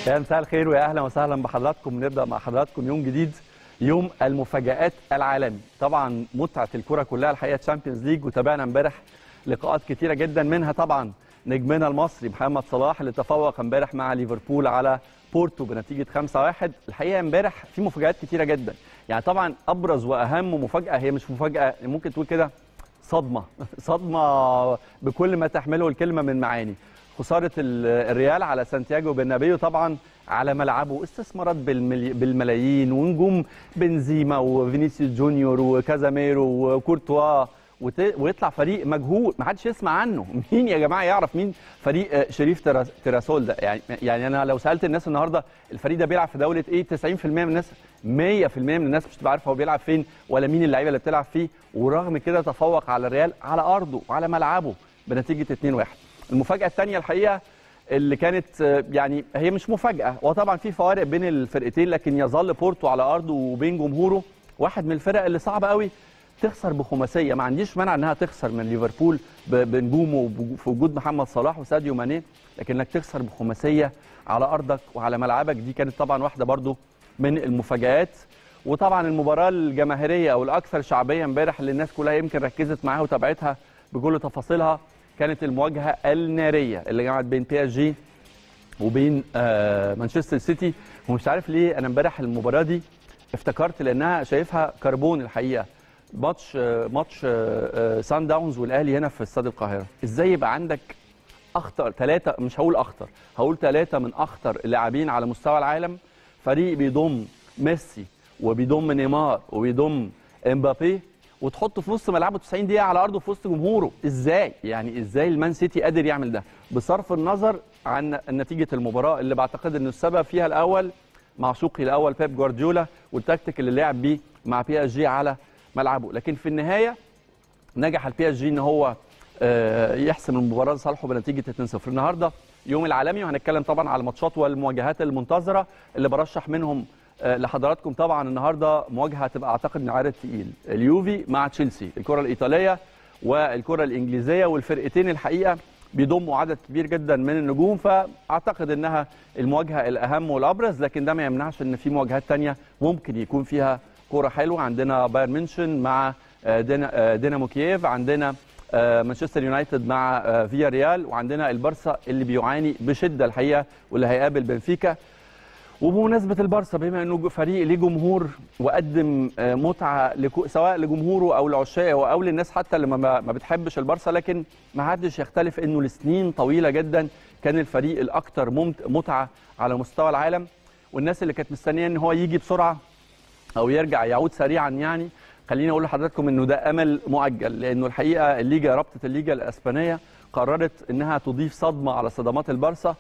يا مساء الخير ويا اهلا وسهلا بحضراتكم نبدا مع حضراتكم يوم جديد يوم المفاجآت العالمي طبعا متعه الكره كلها الحقيقه تشامبيونز ليج وتابعنا امبارح لقاءات كتيره جدا منها طبعا نجمنا المصري محمد صلاح اللي تفوق امبارح مع ليفربول على بورتو بنتيجه 5-1 الحقيقه امبارح في مفاجآت كتيره جدا يعني طبعا ابرز واهم مفاجاه هي مش مفاجاه ممكن تقول كده صدمه صدمه بكل ما تحمله الكلمه من معاني خساره الريال على سانتياغو برنابيو طبعا على ملعبه استثمارات بالملي... بالملايين ونجوم بنزيما وفينيسيوس جونيور وكازاميرو وكورتوا وت... ويطلع فريق مجهول ما حدش يسمع عنه مين يا جماعه يعرف مين فريق شريف تراس... تراسول ده يعني يعني انا لو سالت الناس النهارده الفريق ده بيلعب في دوله ايه 90% من الناس 100% من الناس مش تبقى عارفه هو بيلعب فين ولا مين اللعيبه اللي بتلعب فيه ورغم كده تفوق على الريال على ارضه وعلى ملعبه بنتيجه 2-1 المفاجاه الثانيه الحقيقه اللي كانت يعني هي مش مفاجاه وطبعا في فوارق بين الفرقتين لكن يظل بورتو على ارضه وبين جمهوره واحد من الفرق اللي صعب قوي تخسر بخماسيه ما عنديش مانع انها تخسر من ليفربول بنجومه في وجود محمد صلاح وساديو ماني لكن انك تخسر بخماسيه على ارضك وعلى ملعبك دي كانت طبعا واحده برضو من المفاجات وطبعا المباراه الجماهيريه او الاكثر شعبيه امبارح اللي الناس كلها يمكن ركزت معاها وتابعتها بكل تفاصيلها كانت المواجهه الناريه اللي جمعت بين بي اس جي وبين آه مانشستر سيتي ومش عارف ليه انا امبارح المباراه دي افتكرت لانها شايفها كربون الحقيقه ماتش آه ماتش آه سان داونز والاهلي هنا في استاد القاهره ازاي يبقى عندك اخطر ثلاثه مش هقول اخطر هقول ثلاثه من اخطر اللاعبين على مستوى العالم فريق بيضم ميسي وبيضم نيمار وبيضم امبابي وتحطه في نص ملعبه 90 دقيقه على ارضه في وسط جمهوره ازاي يعني ازاي المان سيتي قادر يعمل ده بصرف النظر عن نتيجه المباراه اللي بعتقد انه السبب فيها الاول معشوقي الاول بيب جوارديولا والتكتيك اللي لعب بيه مع بي اس جي على ملعبه لكن في النهايه نجح البي اس جي ان هو يحسم المباراه لصالحه بنتيجه 2-0 النهارده يوم العالمي وهنتكلم طبعا على الماتشات والمواجهات المنتظره اللي برشح منهم لحضراتكم طبعا النهارده مواجهه هتبقى اعتقد من عدد تقيل اليوفي مع تشيلسي الكره الايطاليه والكره الانجليزيه والفرقتين الحقيقه بيضموا عدد كبير جدا من النجوم فاعتقد انها المواجهه الاهم والابرز لكن ده ما يمنعش ان في مواجهات ثانيه ممكن يكون فيها كوره حلوه عندنا بايرن ميونشن مع دينامو كييف عندنا مانشستر يونايتد مع فيا ريال وعندنا البارسا اللي بيعاني بشده الحقيقه واللي هيقابل بنفيكا وبمناسبه البارسا بما انه فريق ليه جمهور وقدم متعه لكو سواء لجمهوره او لعشاقه او للناس حتى اللي ما بتحبش البارسا لكن ما حدش يختلف انه لسنين طويله جدا كان الفريق الاكثر متعه على مستوى العالم والناس اللي كانت مستنيه ان هو يجي بسرعه او يرجع يعود سريعا يعني خليني اقول لحضراتكم انه ده امل مؤجل لانه الحقيقه الليجا رابطه الليجا الاسبانيه قررت انها تضيف صدمه على صدمات البارسا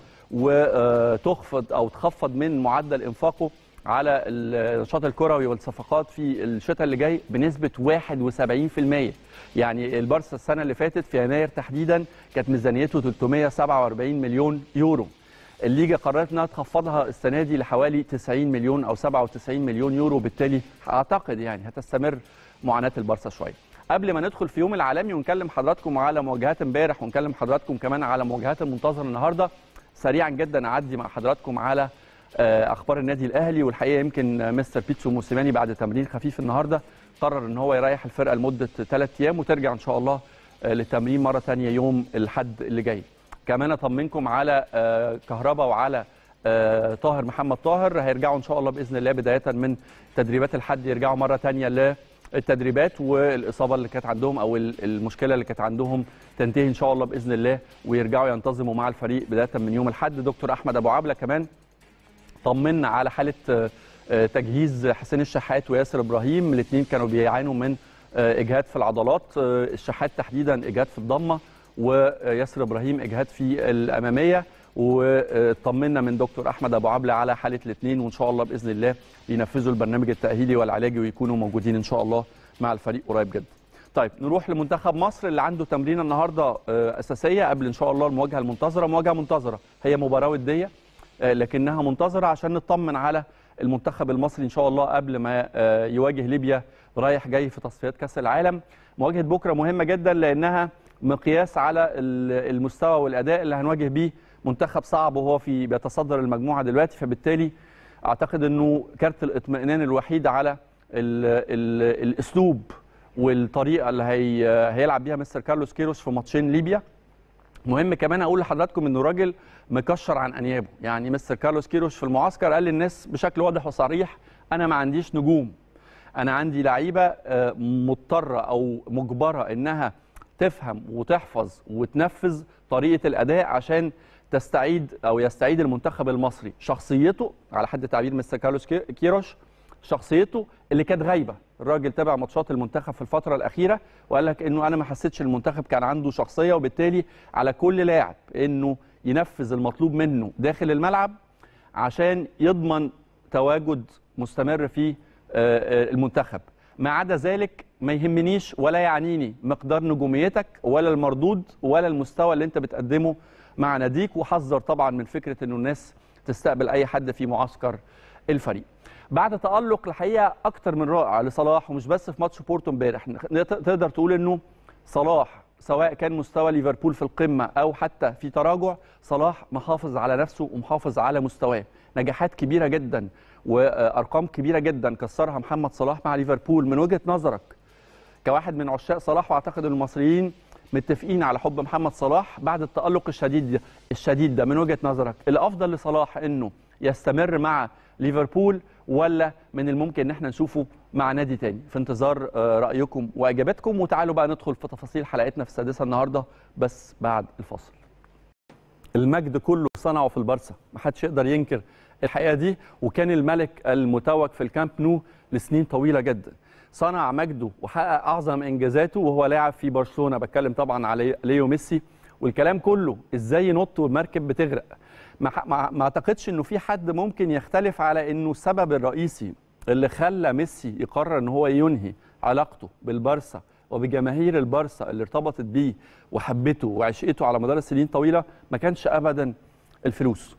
وتخفض او تخفض من معدل انفاقه على النشاط الكروي والصفقات في الشتاء اللي جاي بنسبه 71% يعني البارسا السنه اللي فاتت في يناير تحديدا كانت ميزانيته 347 مليون يورو الليجا قررت انها تخفضها السنه دي لحوالي 90 مليون او 97 مليون يورو بالتالي اعتقد يعني هتستمر معاناه البارسا شويه قبل ما ندخل في يوم العالمي ونكلم حضراتكم على مواجهات امبارح ونكلم حضراتكم كمان على مواجهات المنتظره النهارده سريعا جدا اعدي مع حضراتكم على اخبار النادي الاهلي والحقيقه يمكن مستر بيتسو موسيماني بعد تمرين خفيف النهارده قرر ان هو يريح الفرقه لمده ثلاث ايام وترجع ان شاء الله للتمرين مره ثانيه يوم الاحد اللي جاي كمان اطمنكم على كهربا وعلى طاهر محمد طاهر هيرجعوا ان شاء الله باذن الله بدايه من تدريبات الحد يرجعوا مره ثانيه للتدريبات والاصابه اللي كانت عندهم او المشكله اللي كانت عندهم تنتهي ان شاء الله باذن الله ويرجعوا ينتظموا مع الفريق بدايه من يوم الاحد دكتور احمد ابو عبله كمان طمنا على حاله تجهيز حسين الشحات وياسر ابراهيم الاثنين كانوا بيعانوا من اجهاد في العضلات الشحات تحديدا اجهاد في الضمه وياسر ابراهيم اجهاد في الاماميه وطمنا من دكتور احمد ابو عبله على حاله الاثنين وان شاء الله باذن الله ينفذوا البرنامج التاهيلي والعلاجي ويكونوا موجودين ان شاء الله مع الفريق قريب جدا. طيب نروح لمنتخب مصر اللي عنده تمرين النهارده اساسيه قبل ان شاء الله المواجهه المنتظره مواجهه منتظره هي مباراه وديه لكنها منتظره عشان نطمن على المنتخب المصري ان شاء الله قبل ما يواجه ليبيا رايح جاي في تصفيات كاس العالم مواجهه بكره مهمه جدا لانها مقياس على المستوى والاداء اللي هنواجه بيه منتخب صعب وهو في بيتصدر المجموعه دلوقتي فبالتالي اعتقد انه كارت الاطمئنان الوحيد على ال ال الاسلوب والطريقه اللي هي هيلعب بيها مستر كارلوس كيروش في ماتشين ليبيا مهم كمان اقول لحضراتكم انه راجل مكشر عن انيابه يعني مستر كارلوس كيروش في المعسكر قال للناس بشكل واضح وصريح انا ما عنديش نجوم انا عندي لعيبه مضطره او مجبره انها تفهم وتحفظ وتنفذ طريقه الاداء عشان تستعيد او يستعيد المنتخب المصري شخصيته على حد تعبير مستر كارلوس كيروش شخصيته اللي كانت غايبه الراجل تابع ماتشات المنتخب في الفتره الاخيره وقال لك انه انا ما حسيتش المنتخب كان عنده شخصيه وبالتالي على كل لاعب انه ينفذ المطلوب منه داخل الملعب عشان يضمن تواجد مستمر في المنتخب ما عدا ذلك ما يهمنيش ولا يعنيني مقدار نجوميتك ولا المردود ولا المستوى اللي انت بتقدمه مع ناديك وحذر طبعا من فكره انه الناس تستقبل اي حد في معسكر الفريق بعد تالق الحقيقه اكتر من رائع لصلاح ومش بس في ماتش بورتو امبارح تقدر تقول انه صلاح سواء كان مستوى ليفربول في القمه او حتى في تراجع صلاح محافظ على نفسه ومحافظ على مستواه نجاحات كبيره جدا وارقام كبيره جدا كسرها محمد صلاح مع ليفربول من وجهه نظرك كواحد من عشاق صلاح واعتقد المصريين متفقين على حب محمد صلاح بعد التالق الشديد الشديد ده من وجهه نظرك الافضل لصلاح انه يستمر مع ليفربول ولا من الممكن ان احنا نشوفه مع نادي تاني في انتظار رايكم واجاباتكم وتعالوا بقى ندخل في تفاصيل حلقتنا في السادسه النهارده بس بعد الفاصل المجد كله صنعه في البارسا محدش يقدر ينكر الحقيقه دي وكان الملك المتوج في الكامب نو لسنين طويله جدا صنع مجده وحقق اعظم انجازاته وهو لاعب في برشلونه بتكلم طبعا على ليو ميسي والكلام كله ازاي ينط والمركب بتغرق ما, ما, ما اعتقدش انه في حد ممكن يختلف على انه السبب الرئيسي اللي خلى ميسي يقرر ان هو ينهي علاقته بالبارسا وبجماهير البارسا اللي ارتبطت بيه وحبته وعشقته على مدار سنين طويله ما كانش ابدا الفلوس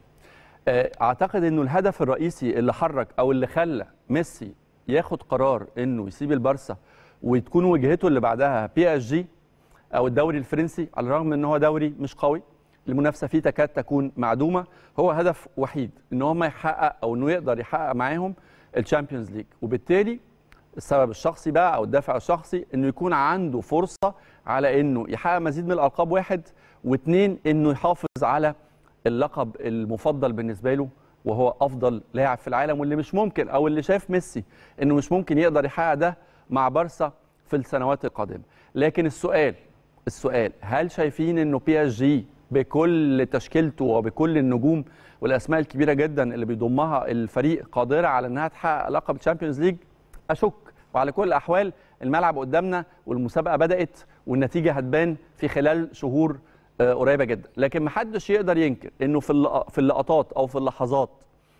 اعتقد انه الهدف الرئيسي اللي حرك او اللي خلى ميسي ياخد قرار انه يسيب البارسا وتكون وجهته اللي بعدها بي اس جي او الدوري الفرنسي على الرغم ان هو دوري مش قوي المنافسه فيه تكاد تكون معدومه هو هدف وحيد ان هم يحقق او انه يقدر يحقق معاهم الشامبيونز ليج وبالتالي السبب الشخصي بقى او الدافع الشخصي انه يكون عنده فرصه على انه يحقق مزيد من الالقاب واحد واثنين انه يحافظ على اللقب المفضل بالنسبه له وهو افضل لاعب في العالم واللي مش ممكن او اللي شاف ميسي انه مش ممكن يقدر يحقق ده مع بارسا في السنوات القادمه لكن السؤال السؤال هل شايفين انه بي اس جي بكل تشكيلته وبكل النجوم والاسماء الكبيره جدا اللي بيضمها الفريق قادره على انها تحقق لقب الشامبيونز ليج اشك وعلى كل الاحوال الملعب قدامنا والمسابقه بدات والنتيجه هتبان في خلال شهور قريبه جدا لكن محدش يقدر ينكر انه في في اللقطات او في اللحظات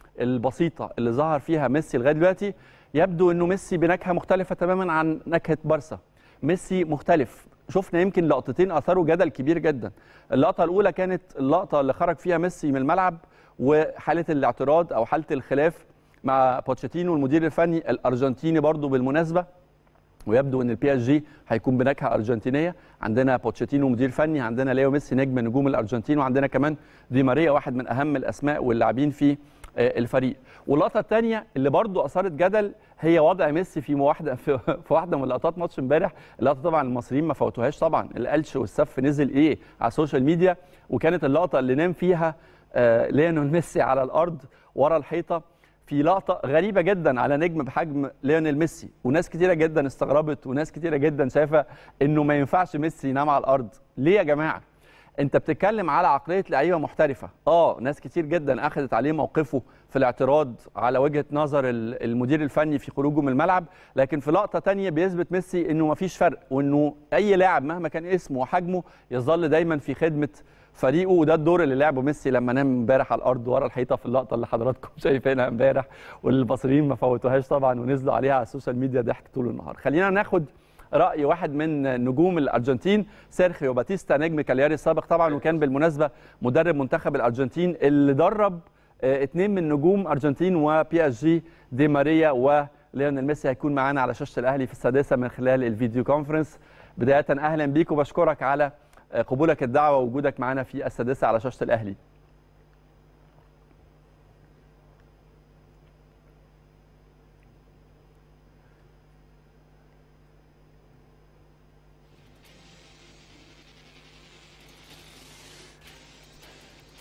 البسيطه اللي ظهر فيها ميسي لغايه دلوقتي يبدو انه ميسي بنكهه مختلفه تماما عن نكهه بارسا ميسي مختلف شفنا يمكن لقطتين اثاروا جدل كبير جدا اللقطه الاولى كانت اللقطه اللي خرج فيها ميسي من الملعب وحاله الاعتراض او حاله الخلاف مع بوتشيتينو المدير الفني الارجنتيني برضو بالمناسبه ويبدو ان البي اس جي هيكون بنكهه ارجنتينيه عندنا بوتشيتينو مدير فني عندنا ليو ميسي نجم نجوم الارجنتين وعندنا كمان دي ماريا واحد من اهم الاسماء واللاعبين في الفريق واللقطه الثانيه اللي برضو اثارت جدل هي وضع ميسي في واحده في, في واحده من لقطات ماتش امبارح اللقطه طبعا المصريين ما فوتوهاش طبعا القلش والسف نزل ايه على السوشيال ميديا وكانت اللقطه اللي نام فيها ليونيل ميسي على الارض ورا الحيطه في لقطه غريبه جدا على نجم بحجم ليونيل ميسي وناس كتيره جدا استغربت وناس كتيره جدا شايفه انه ما ينفعش ميسي ينام على الارض ليه يا جماعه انت بتتكلم على عقليه لعيبه محترفه اه ناس كتير جدا اخذت عليه موقفه في الاعتراض على وجهه نظر المدير الفني في خروجه من الملعب لكن في لقطه تانية بيثبت ميسي انه ما فيش فرق وانه اي لاعب مهما كان اسمه وحجمه يظل دايما في خدمه فريقه وده الدور اللي لعبه ميسي لما نام امبارح على الارض ورا الحيطه في اللقطه اللي حضراتكم شايفينها امبارح والمصريين ما فوتوهاش طبعا ونزلوا عليها على السوشيال ميديا ضحك طول النهار خلينا ناخد راي واحد من نجوم الارجنتين سيرخيو باتيستا نجم كالياري السابق طبعا وكان بالمناسبه مدرب منتخب الارجنتين اللي درب اثنين من نجوم ارجنتين وبي اس جي دي ماريا وليونيل ميسي هيكون معانا على شاشه الاهلي في السادسه من خلال الفيديو كونفرنس بدايه اهلا بيك وبشكرك على قبولك الدعوه ووجودك معنا في السادسه على شاشه الاهلي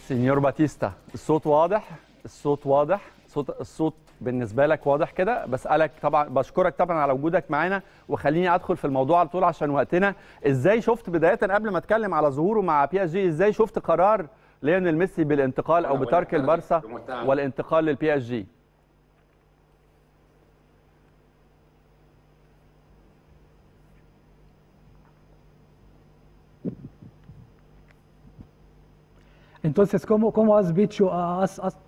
سينيور باتيستا الصوت واضح الصوت واضح صوت الصوت بالنسبه لك واضح كده بسالك طبعا بشكرك طبعا على وجودك معانا وخليني ادخل في الموضوع على طول عشان وقتنا ازاي شفت بدايه قبل ما اتكلم على ظهوره مع بي اس جي ازاي شفت قرار ليونيل ميسي بالانتقال او بترك البارسا والانتقال للبي اس جي Entonces, ¿cómo, cómo has dicho? Has, has...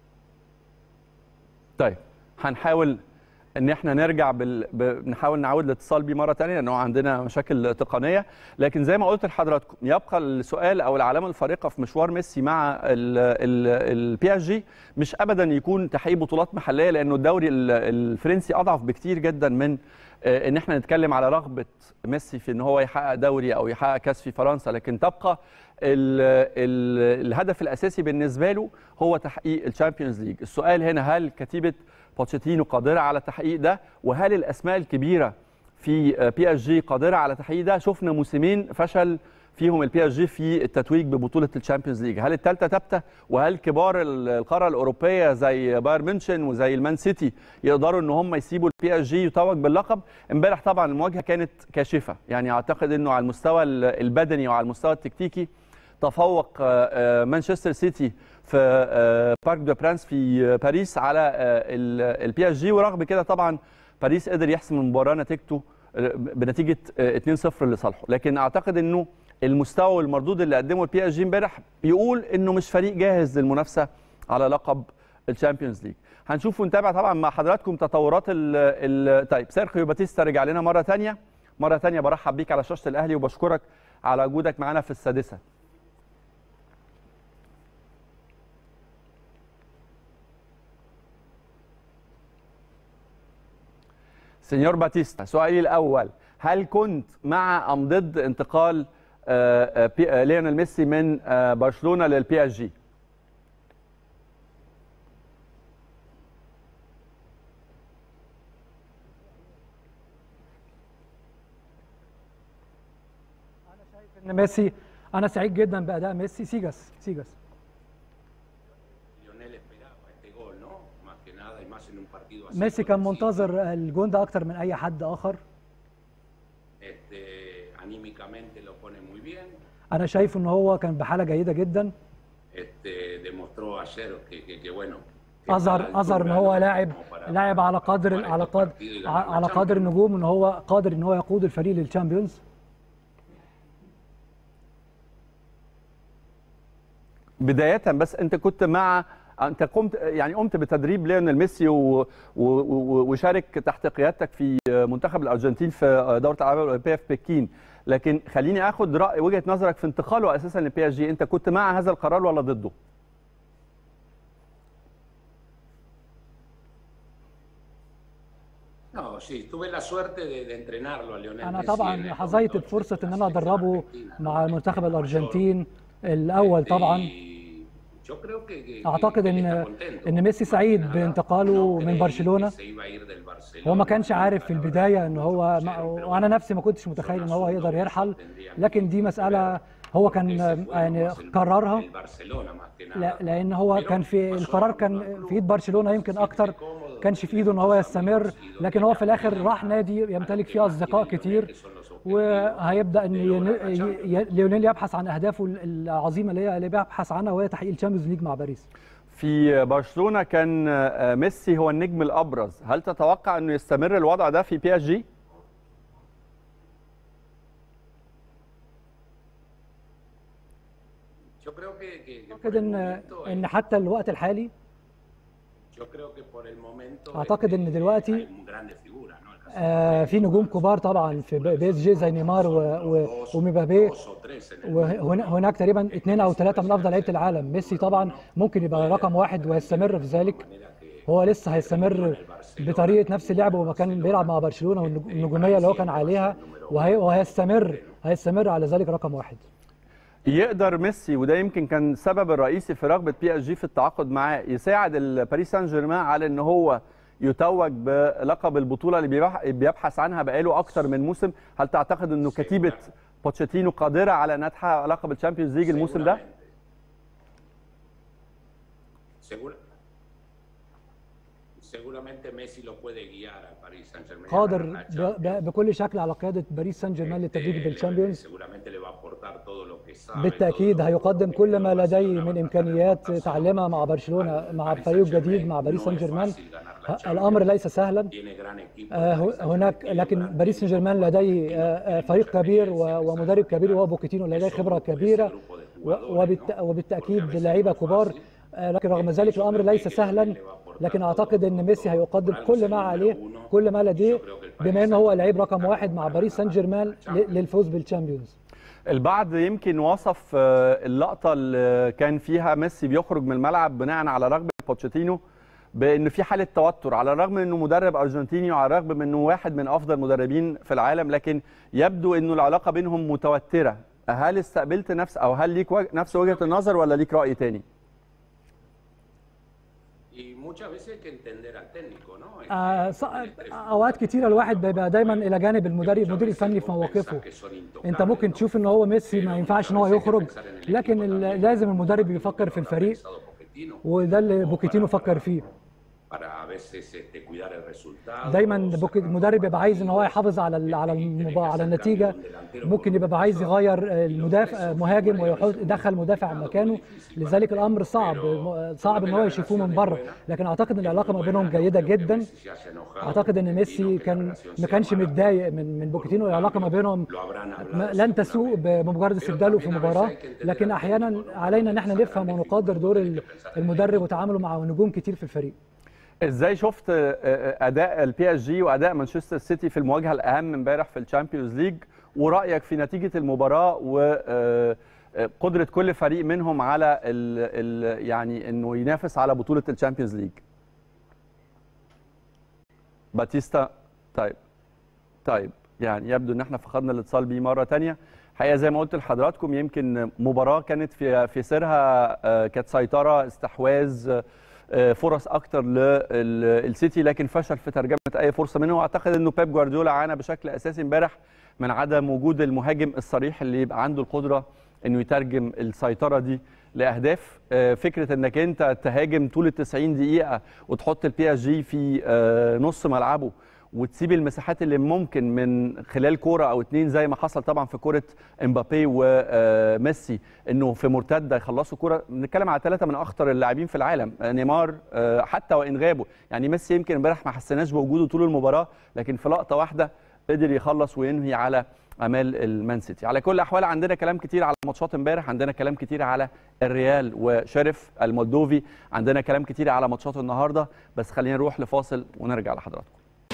طيب هنحاول ان احنا نرجع بال... بنحاول نعود الاتصال بيه مره ثانيه لانه عندنا مشاكل تقنيه لكن زي ما قلت لحضراتكم يبقى السؤال او العلامه الفارقه في مشوار ميسي مع البي اس جي مش ابدا يكون تحقيق بطولات محليه لانه الدوري الفرنسي اضعف بكتير جدا من ان احنا نتكلم على رغبه ميسي في ان هو يحقق دوري او يحقق كاس في فرنسا لكن تبقى ال ال الهدف الاساسي بالنسبه له هو تحقيق الشامبيونز ليج السؤال هنا هل كتيبه بوتشيتينو قادره على تحقيق ده وهل الاسماء الكبيره في بي اس جي قادره على تحقيق ده شفنا موسمين فشل فيهم البي اس جي في التتويج ببطوله الشامبيونز ليج هل الثالثه ثابته وهل كبار القاره الاوروبيه زي بايرن ميونشن وزي المان سيتي يقدروا ان هم يسيبوا البي اس جي يتوج باللقب امبارح طبعا المواجهه كانت كاشفه يعني اعتقد انه على المستوى البدني وعلى المستوى التكتيكي تفوق مانشستر سيتي في بارك دو برانس في باريس على البي اس جي ورغم كده طبعا باريس قدر يحسم المباراه نتيجته بنتيجه 2-0 لصالحه لكن اعتقد انه المستوى والمردود اللي قدمه البي اس جي امبارح بيقول انه مش فريق جاهز للمنافسه على لقب الشامبيونز ليج هنشوف ونتابع طبعا مع حضراتكم تطورات ال ال طيب سيرخيو باتيستا رجع لنا مره ثانيه مره ثانيه برحب بيك على شاشه الاهلي وبشكرك على وجودك معانا في السادسه سينيور باتيستا سؤالي الاول هل كنت مع ام ضد انتقال ليونيل ميسي من برشلونه للبي اس جي انا شايف ان ميسي انا سعيد جدا باداء ميسي سيجاس سيجاس ميسي كان منتظر الجون ده اكتر من اي حد اخر انا شايف ان هو كان بحاله جيده جدا اظهر اظهر ان هو لاعب لاعب على قدر على قدر على قدر النجوم ان هو قادر ان هو يقود الفريق للتشامبيونز بدايه بس انت كنت مع انت قمت يعني قمت بتدريب ليونيل ميسي و... و... وشارك تحت قيادتك في منتخب الارجنتين في دوره الالعاب الاولمبيه في بكين لكن خليني اخد راي وجهه نظرك في انتقاله اساسا للبي اس جي انت كنت مع هذا القرار ولا ضده انا طبعا حظيت بفرصه ان انا ادربه مع منتخب الارجنتين الاول طبعا اعتقد ان ان ميسي سعيد بانتقاله من برشلونه هو ما كانش عارف في البدايه ان هو وانا نفسي ما كنتش متخيل ان هو يقدر يرحل لكن دي مساله هو كان يعني قررها لا لان هو كان في القرار كان في ايد برشلونه يمكن اكتر كانش في ايده ان هو يستمر لكن هو في الاخر راح نادي يمتلك فيه اصدقاء كتير وهيبدا ان ليونيل يبحث عن اهدافه العظيمه اللي هي اللي بيبحث عنها وهي تحقيق الشامبيونز ليج مع باريس في برشلونه كان ميسي هو النجم الابرز هل تتوقع انه يستمر الوضع ده في بي اس جي اعتقد ان ان حتى الوقت الحالي اعتقد ان دلوقتي آه في نجوم كبار طبعا في بي اس جي زي نيمار ومبابي وهناك تقريبا اثنين او ثلاثه من افضل لعيبه العالم ميسي طبعا ممكن يبقى رقم واحد ويستمر في ذلك هو لسه هيستمر بطريقه نفس اللعبه وما كان بيلعب مع برشلونه والنجوميه اللي هو كان عليها وهيستمر هيستمر على ذلك رقم واحد يقدر ميسي وده يمكن كان السبب الرئيسي في رغبه بي اس جي في التعاقد معاه يساعد باريس سان جيرمان على ان هو يتوج بلقب البطوله اللي بيبحث عنها بقاله اكتر من موسم هل تعتقد انه كتيبه بوتشيتينو قادره على انها تحقق لقب الشامبيونز ليج الموسم ده قادر بكل شكل على قياده باريس سان جيرمان للتتويج بالشامبيونز بالتاكيد هيقدم كل ما لديه من امكانيات تعلمها مع برشلونه مع فريق جديد مع باريس سان جيرمان الامر ليس سهلا هناك لكن باريس سان جيرمان لديه فريق كبير ومدرب كبير وهو بوكيتينو لديه خبره كبيره وبالتاكيد لعيبه كبار لكن رغم ذلك الامر ليس سهلا لكن اعتقد ان ميسي هيقدم كل ما عليه كل ما لديه بما انه هو لعيب رقم واحد مع باريس سان جيرمان للفوز بالتشامبيونز البعض يمكن وصف اللقطه اللي كان فيها ميسي بيخرج من الملعب بناء على رغبه بوتشيتينو بان في حاله توتر على الرغم من انه مدرب ارجنتيني وعلى الرغم من انه واحد من افضل المدربين في العالم لكن يبدو انه العلاقه بينهم متوتره هل استقبلت نفس او هل ليك نفس وجهه النظر ولا ليك راي تاني؟ آه اوقات كتيره الواحد بيبقى دايما الى جانب المدرب المدير الفني في مواقفه انت ممكن تشوف ان هو ميسي ما ينفعش ان هو يخرج لكن لازم المدرب يفكر في الفريق وده اللي بوكيتينو فكر فيه دايما المدرب بيبقى عايز ان هو يحافظ على على المبا... على النتيجه ممكن يبقى عايز يغير المدافع مهاجم ويحط يدخل مدافع مكانه لذلك الامر صعب صعب ان هو يشوفوه من بره لكن اعتقد ان العلاقه ما بينهم جيده جدا اعتقد ان ميسي كان ما كانش متضايق من من بوكيتينو العلاقه ما بينهم لن تسوء بمجرد استبداله في مباراه لكن احيانا علينا ان احنا نفهم ونقدر دور المدرب وتعامله مع نجوم كتير في الفريق ازاي شفت اداء البي اس جي واداء مانشستر سيتي في المواجهه الاهم امبارح في الشامبيونز ليج ورايك في نتيجه المباراه وقدره كل فريق منهم على ال ال يعني انه ينافس على بطوله الشامبيونز ليج باتيستا طيب طيب يعني يبدو ان احنا فقدنا الاتصال بيه مره ثانيه الحقيقه زي ما قلت لحضراتكم يمكن مباراه كانت في في سيرها كانت سيطره استحواذ فرص اكتر للسيتي لكن فشل في ترجمه اي فرصه منه واعتقد انه بيب جوارديولا عانى بشكل اساسي امبارح من عدم وجود المهاجم الصريح اللي يبقى عنده القدره انه يترجم السيطره دي لاهداف فكره انك انت تهاجم طول ال 90 دقيقه وتحط البي اس جي في نص ملعبه وتسيب المساحات اللي ممكن من خلال كوره او اتنين زي ما حصل طبعا في كوره امبابي وميسي انه في مرتده يخلصوا كوره بنتكلم على ثلاثه من اخطر اللاعبين في العالم نيمار حتى وان غابوا يعني ميسي يمكن امبارح ما حسيناش بوجوده طول المباراه لكن في لقطه واحده قدر يخلص وينهي على امال المان سيتي على كل الاحوال عندنا كلام كتير على ماتشات امبارح عندنا كلام كتير على الريال وشرف المولدوفي عندنا كلام كتير على ماتشات النهارده بس خلينا نروح لفاصل ونرجع لحضراتكم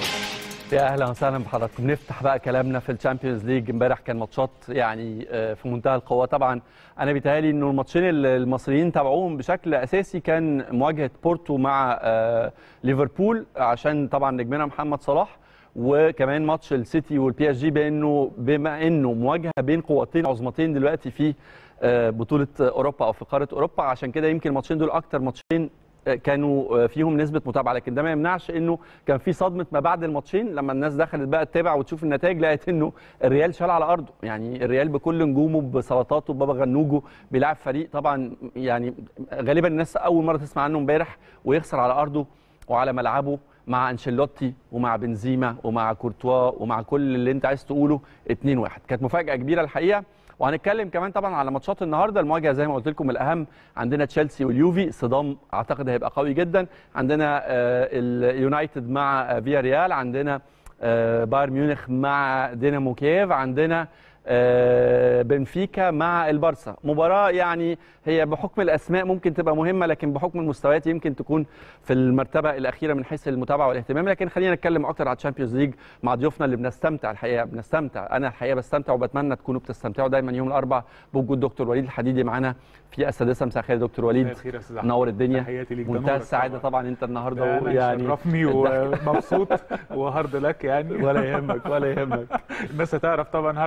يا اهلا وسهلا بحضراتكم نفتح بقى كلامنا في الشامبيونز ليج امبارح كان ماتشات يعني في منتهى القوه طبعا انا بيتهيألي انه الماتشين المصريين تابعوهم بشكل اساسي كان مواجهه بورتو مع ليفربول عشان طبعا نجمنا محمد صلاح وكمان ماتش السيتي والبي اس جي بانه بما انه مواجهه بين قوتين عظمتين دلوقتي في بطوله اوروبا او في قاره اوروبا عشان كده يمكن الماتشين دول اكتر ماتشين كانوا فيهم نسبه متابعه لكن ده ما يمنعش انه كان في صدمه ما بعد الماتشين لما الناس دخلت بقى تتابع وتشوف النتائج لقت انه الريال شال على ارضه يعني الريال بكل نجومه بسلطاته ببابا غنوجه بيلعب فريق طبعا يعني غالبا الناس اول مره تسمع عنه امبارح ويخسر على ارضه وعلى ملعبه مع انشيلوتي ومع بنزيما ومع كورتوا ومع كل اللي انت عايز تقوله 2-1 كانت مفاجاه كبيره الحقيقه وهنتكلم كمان طبعا على ماتشات النهارده المواجهه زي ما قلت لكم الاهم عندنا تشيلسي واليوفي صدام اعتقد هيبقى قوي جدا عندنا اليونايتد مع فيا ريال عندنا بايرن ميونخ مع دينامو كييف عندنا بنفيكا مع البارسا مباراه يعني هي بحكم الاسماء ممكن تبقى مهمه لكن بحكم المستويات يمكن تكون في المرتبه الاخيره من حيث المتابعه والاهتمام لكن خلينا نتكلم اكتر على الشامبيونز ليج مع ضيوفنا اللي بنستمتع الحقيقه بنستمتع انا الحقيقه بستمتع وبتمنى تكونوا بتستمتعوا دايما يوم الاربعاء بوجود دكتور وليد الحديدي معانا في السادسه مساء الخير دكتور وليد منور الدنيا منتهى السعاده طبعا انت النهارده يعني شرفني ومبسوط وهارد لك يعني ولا يهمك ولا يهمك الناس هتعرف طبعا هارد لك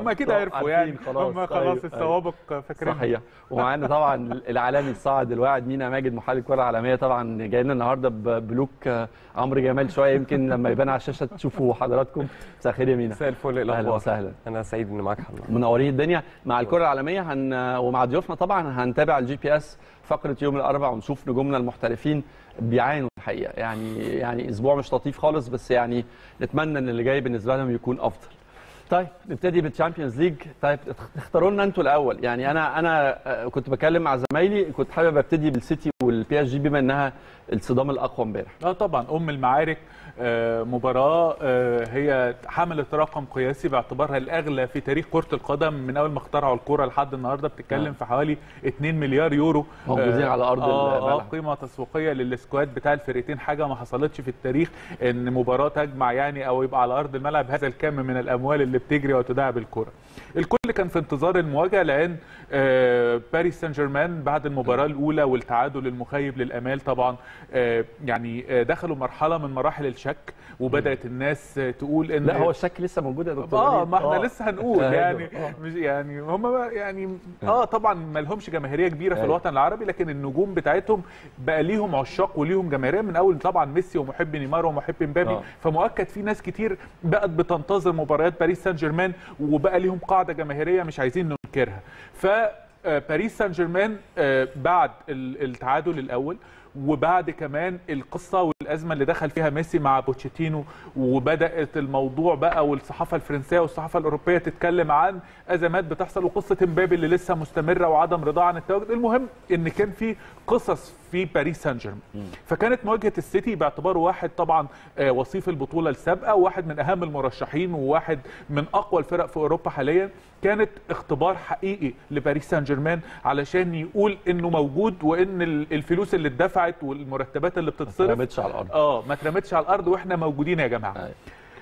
هم اكيد طب عرفوا يعني عارفين خلاص. هم خلاص أيوة، أيوة. السوابق فاكرين صحيح ومعانا طبعا الاعلامي الصاعد الواعد مينا ماجد محلل الكره العالميه طبعا جاي لنا النهارده ببلوك آه، عمرو جمال شويه يمكن لما يبان على الشاشه تشوفوا حضراتكم مساء الخير يا مينا مساء الفل ايه اهلا الاخبار وسهلا انا سعيد اني معاك حضرتك منورين الدنيا مع الكره العالميه هن... ومع ضيوفنا طبعا هنتابع الجي بي اس فقره يوم الاربعاء ونشوف نجومنا المحترفين بيعانوا الحقيقه يعني يعني اسبوع مش لطيف خالص بس يعني نتمنى ان اللي جاي بالنسبه لهم يكون افضل طيب نبتدي بالتشامبيونز ليج طيب اختاروا لنا انتوا الاول يعني انا انا آه، كنت بكلم مع زمايلي كنت حابب ابتدي بالسيتي والبي اس جي بما انها الصدام الاقوى امبارح اه طبعا ام المعارك آه، مباراه آه، هي حملت رقم قياسي باعتبارها الاغلى في تاريخ كره القدم من اول ما اخترعوا الكره لحد النهارده بتتكلم آه. في حوالي 2 مليار يورو موجودين على أرض آه آه الملعب. قيمه تسويقيه للسكواد بتاع الفرقتين حاجه ما حصلتش في التاريخ ان مباراه تجمع يعني او يبقى على ارض الملعب هذا الكم من الاموال اللي بتجري وتداعب الكره الكل كان في انتظار المواجهه لان آه، باريس سان جيرمان بعد المباراه الاولى والتعادل المخيب للامال طبعا آه، يعني آه، دخلوا مرحله من مراحل الشك وبدات الناس آه، تقول ان لا هو الشك لسه موجود يا دكتور اه وليد. ما احنا لسه هنقول أيوة. يعني آه. مش يعني هم يعني اه طبعا ما لهمش جماهيريه كبيره في أيوة. الوطن العربي لكن النجوم بتاعتهم بقى ليهم عشاق وليهم جماهيريه من اول طبعا ميسي ومحب نيمار ومحب مبابي آه. فمؤكد في ناس كتير بقت بتنتظر مباريات باريس سان جيرمان وبقى ليهم قاعده جماهيريه مش عايزين ننكرها ف آه، باريس سان جيرمان آه، بعد ال- التعادل الاول وبعد كمان القصه والازمه اللي دخل فيها ميسي مع بوتشيتينو وبدات الموضوع بقى والصحافه الفرنسيه والصحافه الاوروبيه تتكلم عن ازمات بتحصل وقصه امبابي اللي لسه مستمره وعدم رضاه عن التواجد المهم ان كان في قصص في باريس سان جيرمان فكانت مواجهه السيتي باعتباره واحد طبعا آه، وصيف البطوله السابقه وواحد من اهم المرشحين وواحد من اقوى الفرق في اوروبا حاليا كانت اختبار حقيقي لباريس سان جيرمان علشان يقول انه موجود وان ال- الفلوس اللي اتدفعت والمرتبات اللي ما بتتصرف رمتش على الارض اه ما اترمتش على الارض واحنا موجودين يا جماعه أيوة.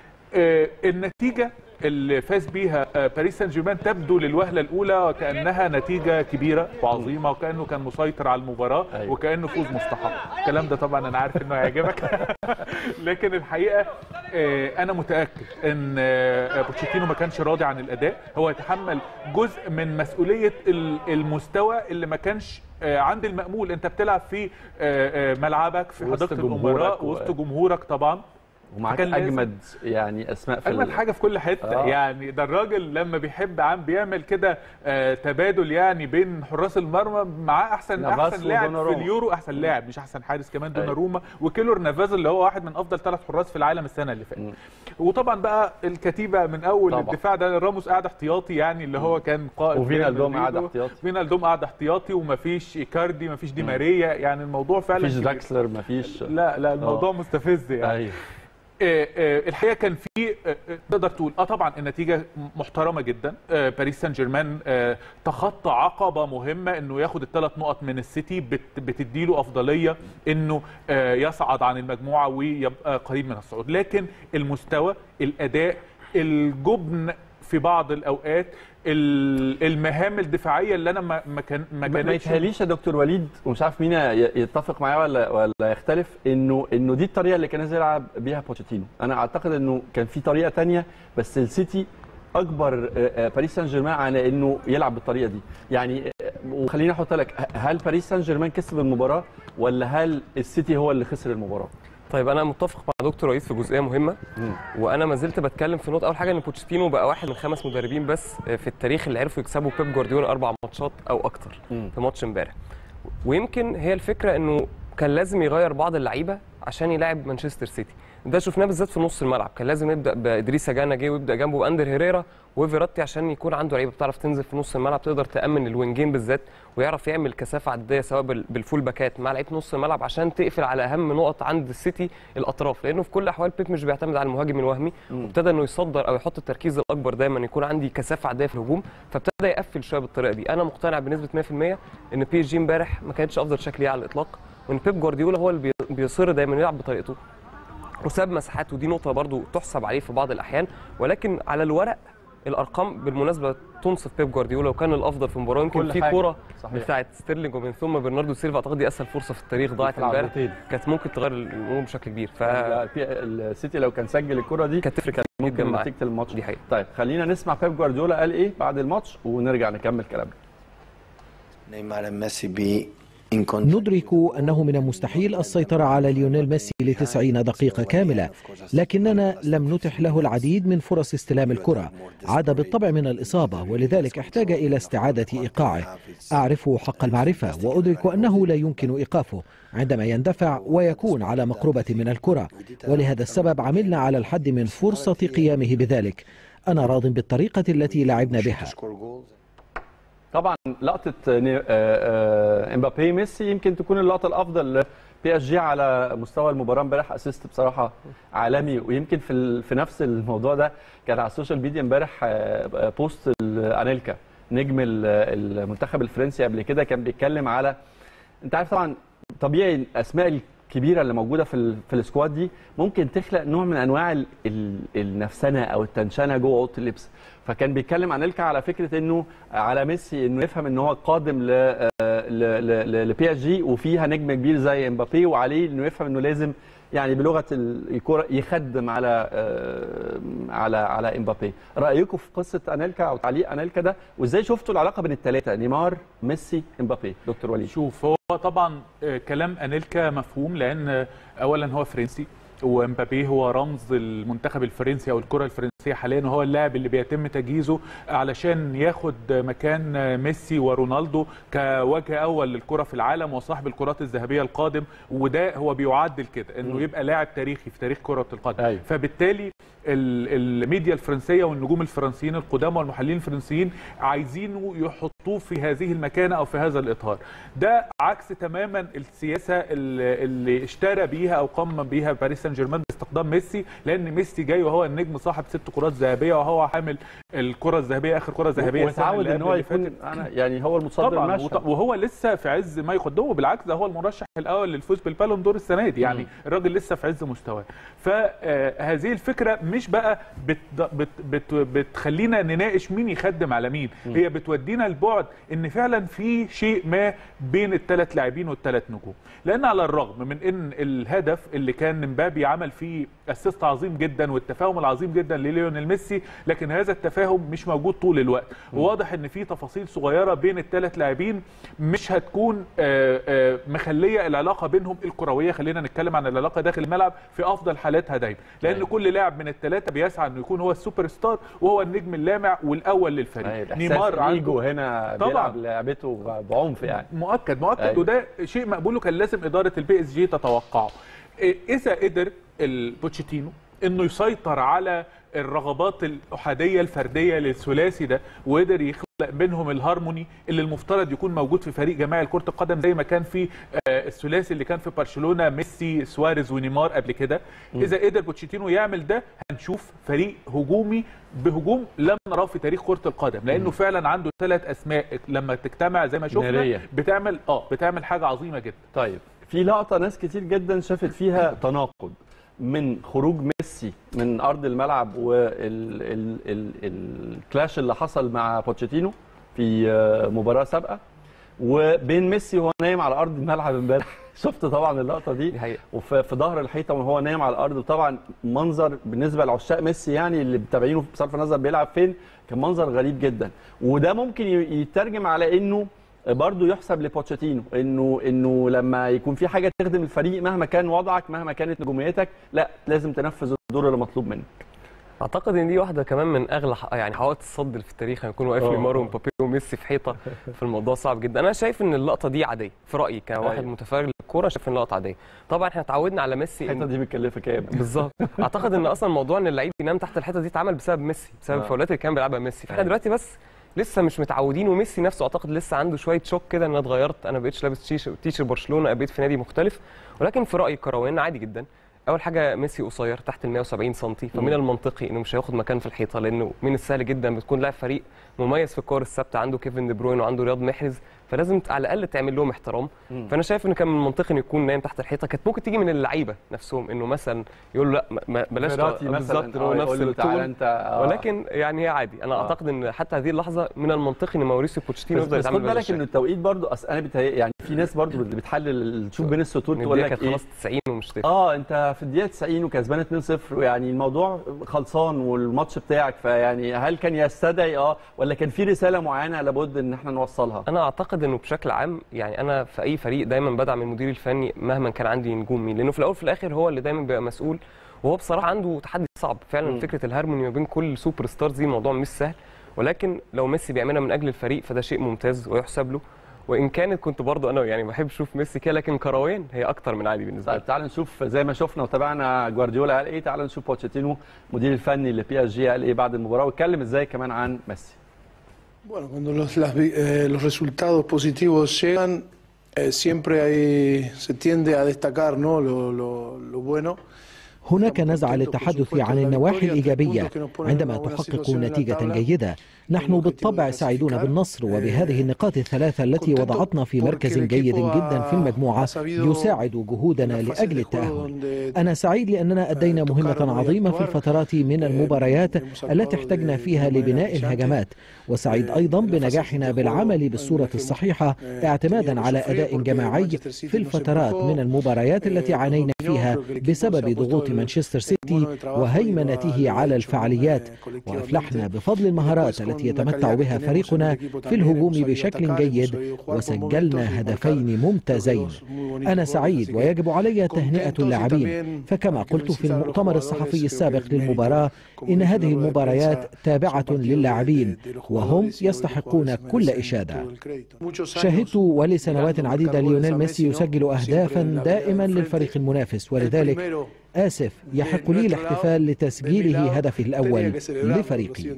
آه، النتيجه اللي فاز بيها آه، باريس سان جيرمان تبدو للوهله الاولى وكانها نتيجه كبيره وعظيمه وكانه كان مسيطر على المباراه أيوة. وكانه فوز مستحق الكلام ده طبعا انا عارف انه هيعجبك لكن الحقيقه آه، انا متاكد ان آه، بوتشيتينو ما كانش راضي عن الاداء هو يتحمل جزء من مسؤوليه ال- المستوى اللي ما كانش آه، عند المأمول انت بتلعب في آه، آه، ملعبك في وسط حديقه جمهورك الامراء و- وسط جمهورك طبعا ومعاك فكان لازم- اجمد يعني اسماء في اجمل ال- حاجه في كل حته آه. آه. يعني ده الراجل لما بيحب عام بيعمل كده آه تبادل يعني بين حراس المرمى معاه احسن نافاس احسن لاعب في ودوناروما. اليورو احسن لاعب مش احسن حارس كمان أيوة. دوناروما وكيلور نافاز اللي هو واحد من افضل ثلاث حراس في العالم السنه اللي فاتت وطبعا بقى الكتيبه من اول طبعا. الدفاع ده راموس قاعد احتياطي يعني اللي هو كان قائد وفينا ريال الدوم قاعد مدريد. احتياطي. فينا الدوم قاعد احتياطي ومفيش ايكاردي مفيش دي ماريا يعني الموضوع فعلا مفيش كبير. داكسلر مفيش لا لا الموضوع مستفز يعني ايوه آه، آه، الحقيقه كان في آه، آه، تقدر تقول اه طبعا النتيجه محترمه جدا آه، باريس سان جيرمان آه، تخطى عقبه مهمه انه ياخد الثلاث نقط من السيتي بت- بتديله افضليه انه آه، يصعد عن المجموعه ويبقى قريب من الصعود لكن المستوى الاداء الجبن في بعض الاوقات ال- المهام الدفاعيه اللي انا ما ما كان ما ما ما كانتش يتهيأليش يا دكتور وليد ومش عارف مين ي- يتفق معايا ولا ولا يختلف انه انه دي الطريقه اللي كان نازل يلعب بيها بوتشيتينو انا اعتقد انه كان في طريقه تانية بس السيتي اكبر آه، آه، باريس سان جيرمان على انه يلعب بالطريقه دي يعني آه، وخليني احط لك ه- هل باريس سان جيرمان كسب المباراه ولا هل السيتي هو اللي خسر المباراه طيب انا متفق مع دكتور رئيس في جزئيه مهمه وانا ما زلت بتكلم في نقطه اول حاجه ان بوتشيتينو بقى واحد من خمس مدربين بس في التاريخ اللي عرفوا يكسبوا بيب جوارديولا اربع ماتشات او اكتر مم. في ماتش امبارح ويمكن هي الفكره انه كان لازم يغير بعض اللعيبه عشان يلاعب مانشستر سيتي ده شفناه بالذات في نص الملعب كان لازم يبدا بادريسا جانا جاي ويبدا جنبه باندر هيريرا وفيراتي عشان يكون عنده لعيبه بتعرف تنزل في نص الملعب تقدر تامن الوينجين بالذات ويعرف يعمل كثافه عدديه سواء بال- بالفول باكات مع لعيبه نص الملعب عشان تقفل على اهم نقط عند السيتي الاطراف لانه في كل الاحوال بيب مش بيعتمد على المهاجم الوهمي وابتدى انه يصدر او يحط التركيز الاكبر دايما يكون عندي كثافه عدديه في الهجوم فابتدى يقفل شويه بالطريقه دي انا مقتنع بنسبه 100% ان بي اس جي امبارح ما كانتش افضل شكل ليه على الاطلاق وان بيب جوارديولا هو اللي بي- بيصر دايما يلعب بطريقته وساب مساحات ودي نقطه برضو تحسب عليه في بعض الاحيان ولكن على الورق الارقام بالمناسبه تنصف بيب جوارديولا وكان الافضل في المباراه يمكن كل في حاجة. كوره صحيح. بتاعه ستيرلينج ومن ثم برناردو سيلفا اعتقد دي اسهل فرصه في التاريخ ضاعت في امبارح العرضتين. كانت ممكن تغير الامور بشكل كبير ف لا، البي- السيتي لو كان سجل الكره دي كانت تفرق كان جدا ممكن معاه نتيجه الماتش دي حقيقة. طيب خلينا نسمع بيب جوارديولا قال ايه بعد الماتش ونرجع نكمل كلامنا Neymar and Messi be in control. ندرك أنه من المستحيل السيطرة على ليونيل ميسي لتسعين دقيقة كاملة لكننا لم نتح له العديد من فرص استلام الكرة عاد بالطبع من الإصابة ولذلك احتاج إلى استعادة إيقاعه أعرفه حق المعرفة وأدرك أنه لا يمكن إيقافه عندما يندفع ويكون على مقربة من الكرة ولهذا السبب عملنا على الحد من فرصة قيامه بذلك أنا راض بالطريقة التي لعبنا بها Score goals. طبعا لقطه ني- آه، آه، امبابي ميسي يمكن تكون اللقطه الافضل بي اس جي على مستوى المباراه امبارح اسيست بصراحه عالمي ويمكن في ال- في نفس الموضوع ده كان على السوشيال ميديا امبارح آه، آه، بوست ال- انيلكا نجم ال- المنتخب الفرنسي قبل كده كان بيتكلم على انت عارف طبعا طبيعي الاسماء الكبيره اللي موجوده في ال- في السكواد دي ممكن تخلق نوع من انواع ال- ال- النفسنه او التنشنه جوه اوضه اللبس فكان بيتكلم عن الكا على فكره انه على ميسي انه يفهم ان هو قادم ل لبي اس جي وفيها نجم كبير زي امبابي وعليه انه يفهم انه لازم يعني بلغه ال- الكره يخدم على آه، على على امبابي رايكم في قصه انيلكا او تعليق انيلكا ده وازاي شفتوا العلاقه بين الثلاثه نيمار ميسي امبابي دكتور وليد شوف هو طبعا آه، كلام انيلكا مفهوم لان آه، اولا هو فرنسي ومبابي هو رمز المنتخب الفرنسي او الكره الفرنسيه حاليا وهو اللاعب اللي بيتم تجهيزه علشان ياخد مكان ميسي ورونالدو كوجه اول للكره في العالم وصاحب الكرات الذهبيه القادم وده هو بيعدل كده انه يبقى لاعب تاريخي في تاريخ كره القدم أيوة. فبالتالي ال- الميديا الفرنسيه والنجوم الفرنسيين القدامى والمحللين الفرنسيين عايزينه يحطوه في هذه المكانه او في هذا الاطار ده عكس تماما السياسه اللي اللي اشترى بيها او قام بيها باريس سان جيرمان باستخدام ميسي لان ميسي جاي وهو النجم صاحب ست كرات ذهبيه وهو حامل الكره الذهبيه اخر كره ذهبيه السنة وتعود اللي ان هو قبل يكون اللي فاتت. انا يعني هو المتصدر طبعا المشهد وط- وهو لسه في عز ما يقدمه بالعكس ده هو المرشح الاول للفوز بالبالون دور السنه دي يعني الراجل لسه في عز مستواه فهذه الفكره مش بقى بت بت بت بتخلينا نناقش مين يخدم على مين هي بتودينا البعد ان فعلا في شيء ما بين الثلاث لاعبين والثلاث نجوم لان على الرغم من ان الهدف اللي كان مبابي عمل فيه اسيست عظيم جدا والتفاهم العظيم جدا لليونيل ميسي لكن هذا التفاهم مش موجود طول الوقت وواضح ان في تفاصيل صغيره بين الثلاث لاعبين مش هتكون آه، آه، مخليه العلاقه بينهم الكرويه خلينا نتكلم عن العلاقه داخل الملعب في افضل حالاتها دايما لان أيوة. كل لاعب من الثلاثه بيسعى انه يكون هو السوبر ستار وهو النجم اللامع والاول للفريق نيمار عنده ايجو هنا طبعاً. بيلعب لعبته بعنف يعني مؤكد مؤكد أيوة. وده شيء مقبول وكان لازم اداره البي اس جي تتوقعه إيه، اذا قدر البوتشيتينو انه يسيطر على الرغبات الاحاديه الفرديه للثلاثي ده وقدر يخلق بينهم الهارموني اللي المفترض يكون موجود في فريق جماعي لكره القدم زي ما كان في آه، الثلاثي اللي كان في برشلونه ميسي سواريز ونيمار قبل كده اذا قدر بوتشيتينو يعمل ده هنشوف فريق هجومي بهجوم لم نراه في تاريخ كره القدم لانه فعلا عنده ثلاث اسماء لما تجتمع زي ما شفنا نارية. بتعمل اه بتعمل حاجه عظيمه جدا طيب في لقطه ناس كتير جدا شافت فيها تناقض من خروج ميسي من ارض الملعب والكلاش اللي حصل مع بوتشيتينو في آه، مباراه سابقه وبين ميسي وهو نايم على ارض الملعب امبارح شفت طبعا اللقطه دي دي حقيقة. وفي في ظهر الحيطه وهو نايم على الارض وطبعا منظر بالنسبه لعشاق ميسي يعني اللي متابعينه بصرف النظر بيلعب فين كان منظر غريب جدا وده ممكن ي- يترجم على انه برضه يحسب لبوتشيتينو انه انه لما يكون في حاجه تخدم الفريق مهما كان وضعك مهما كانت نجوميتك لا لازم تنفذ الدور اللي مطلوب منك اعتقد ان دي واحده كمان من اغلى ح- يعني حوادث الصد اللي في التاريخ هيكون واقف آه. نيمار ومبابي وميسي في حيطه في الموضوع صعب جدا انا شايف ان اللقطه دي عاديه في رايي كواحد أيوة. متفرج للكوره شايف ان اللقطه عاديه طبعا احنا اتعودنا على ميسي الحته إن... دي متكلفه كام بالظبط اعتقد ان اصلا موضوع ان اللعيب ينام تحت الحيطه دي اتعمل بسبب ميسي بسبب آه. الفاولات اللي كان بيلعبها ميسي فاحنا أيوة. دلوقتي بس لسه مش متعودين وميسي نفسه اعتقد لسه عنده شويه شوك كده ان انا اتغيرت انا بقيتش لابس تيش- تيشيرت برشلونه بقيت في نادي مختلف ولكن في رايي الكرويا عادي جدا اول حاجه ميسي قصير تحت ال 170 سم فمن المنطقي انه مش هياخد مكان في الحيطه لانه من السهل جدا بتكون لاعب فريق مميز في الكور الثابته عنده كيفن دي بروين وعنده رياض محرز فلازم على الاقل تعمل لهم احترام فانا شايف ان كان من المنطقي انه يكون نايم تحت الحيطه كانت ممكن تيجي من اللعيبه نفسهم انه مثلا يقول له لا ما- ما بلاش فيراتي تق- مثلاً، بالظبط آه، هو نفس يقول له تعالى الطول أنت، آه. ولكن يعني هي عادي انا آه. اعتقد ان حتى هذه اللحظه من المنطقي ان ماوريسيو بوتشيتينو بس, يفضل بس يتعامل خد بهذا بالك الشكل. ان التوقيت برضو اصل انا بتهيأ يعني في ناس برضو اللي بتحلل تشوف بين السطور إن تقول الدقيقة لك كانت ايه خلاص 90 ومش تفرق اه انت في الدقيقه 90 وكسبان 2-0 ويعني الموضوع خلصان والماتش بتاعك فيعني هل كان يستدعي اه ولا كان في رساله معينه لابد ان احنا نوصلها انا اعتقد انه بشكل عام يعني انا في اي فريق دايما بدعم المدير الفني مهما كان عندي نجوم مين لانه في الاول وفي الاخر هو اللي دايما بيبقى مسؤول وهو بصراحه عنده تحدي صعب فعلا مم. فكره الهارموني ما بين كل سوبر ستارز دي موضوع مش سهل ولكن لو ميسي بيعملها من اجل الفريق فده شيء ممتاز ويحسب له وان كانت كنت برضه انا يعني بحب اشوف ميسي كده لكن كرويا هي اكتر من عادي بالنسبه لي طيب تعال نشوف زي ما شفنا وتابعنا جوارديولا قال ايه تعال نشوف بوتشيتينو مدير الفني لبي اس جي قال ايه بعد المباراه واتكلم ازاي كمان عن ميسي Bueno, cuando los, las vi- eh, los resultados positivos llegan, eh, siempre hay, se tiende a destacar ¿no? lo, lo- lo bueno. هناك نزعة للتحدث عن النواحي الإيجابية عندما تحقق نتيجة جيدة نحن بالطبع سعيدون بالنصر وبهذه النقاط الثلاثة التي وضعتنا في مركز جيد جدا في المجموعة يساعد جهودنا لأجل التأهل أنا سعيد لأننا أدينا مهمة عظيمة في الفترات من المباريات التي احتجنا فيها لبناء الهجمات وسعيد أيضا بنجاحنا بالعمل بالصورة الصحيحة اعتمادا على أداء جماعي في الفترات من المباريات التي عانينا فيها بسبب ضغوط مانشستر سيتي وهيمنته على الفعاليات وأفلحنا بفضل المهارات التي يتمتع بها فريقنا في الهجوم بشكل جيد وسجلنا هدفين ممتازين أنا سعيد ويجب علي تهنئة اللاعبين فكما قلت في المؤتمر الصحفي السابق للمباراة إن هذه المباريات تابعة للاعبين وهم يستحقون كل إشادة شاهدت ولسنوات عديدة ليونيل ميسي يسجل أهدافا دائما للفريق المنافس ولذلك آسف يحق لي الاحتفال لتسجيله هدفه الأول لفريقي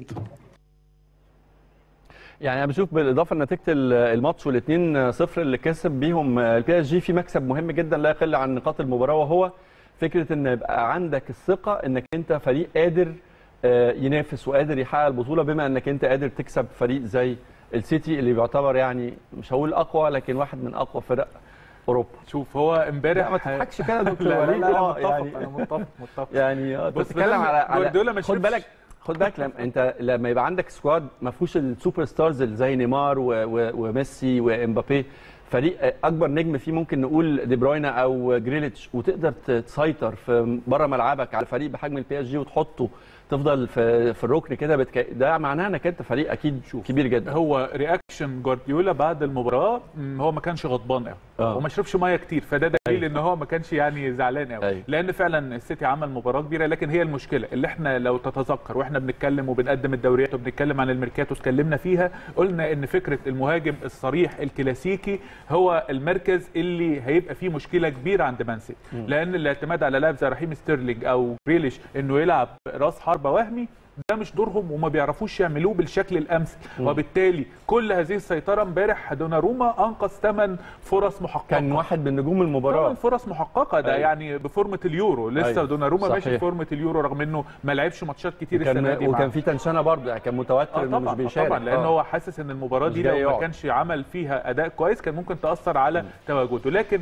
يعني انا بشوف بالاضافه لنتيجه ال- الماتش والاثنين صفر اللي كسب بيهم البي اس جي في مكسب مهم جدا لا يقل عن نقاط المباراه وهو فكره ان يبقى عندك الثقه انك انت فريق قادر آه، ينافس وقادر يحقق البطوله بما انك انت قادر تكسب فريق زي السيتي اللي بيعتبر يعني مش هقول اقوى لكن واحد من اقوى فرق اوروبا شوف هو امبارح لا ما تضحكش كده يا دكتور لا لا وليد. لا, لا آه، متفق يعني- انا متفق متفق يعني آه، انت بص، بتتكلم بدل على على جوارديولا ما خد شربش. بالك خد بالك لما انت لما يبقى عندك سكواد ما فيهوش السوبر ستارز اللي زي نيمار و- و- وميسي وامبابي فريق اكبر نجم فيه ممكن نقول دي بروينا او جريليتش وتقدر ت- تسيطر في بره ملعبك على فريق بحجم البي اس جي وتحطه تفضل في في الركن كده بتك... ده معناه انك انت فريق اكيد كبير جدا هو رياكشن جوارديولا بعد المباراه مم، هو ما كانش غضبان قوي آه. وما شربش ميه كتير فده دليل ان هو ما كانش يعني زعلان قوي أيوة. لان فعلا السيتي عمل مباراه كبيره لكن هي المشكله اللي احنا لو تتذكر واحنا بنتكلم وبنقدم الدوريات وبنتكلم عن الميركاتو اتكلمنا فيها قلنا ان فكره المهاجم الصريح الكلاسيكي هو المركز اللي هيبقى فيه مشكله كبيره عند مان سيتي لان الاعتماد على لاعب زي رحيم ستيرلينج او جريليش انه يلعب راس حربه وهمي ده مش دورهم وما بيعرفوش يعملوه بالشكل الامثل وبالتالي كل هذه السيطره امبارح دوناروما انقذ ثمان فرص محققه كان واحد من نجوم ثمان المباراه فرص محققه ده أيوة. يعني بفورمه اليورو لسه أيوة. دوناروما ماشي صحيح. بفورمه اليورو رغم انه ما لعبش ماتشات كتير السنه وكان دي وكان معاه. في تنشنه برضه يعني كان متوتر اه انه طبعا مش بيشارك طبعا لان آه. هو حاسس ان المباراه مش دي جاي لو ما يقعد. كانش عمل فيها اداء كويس كان ممكن تاثر على تواجده لكن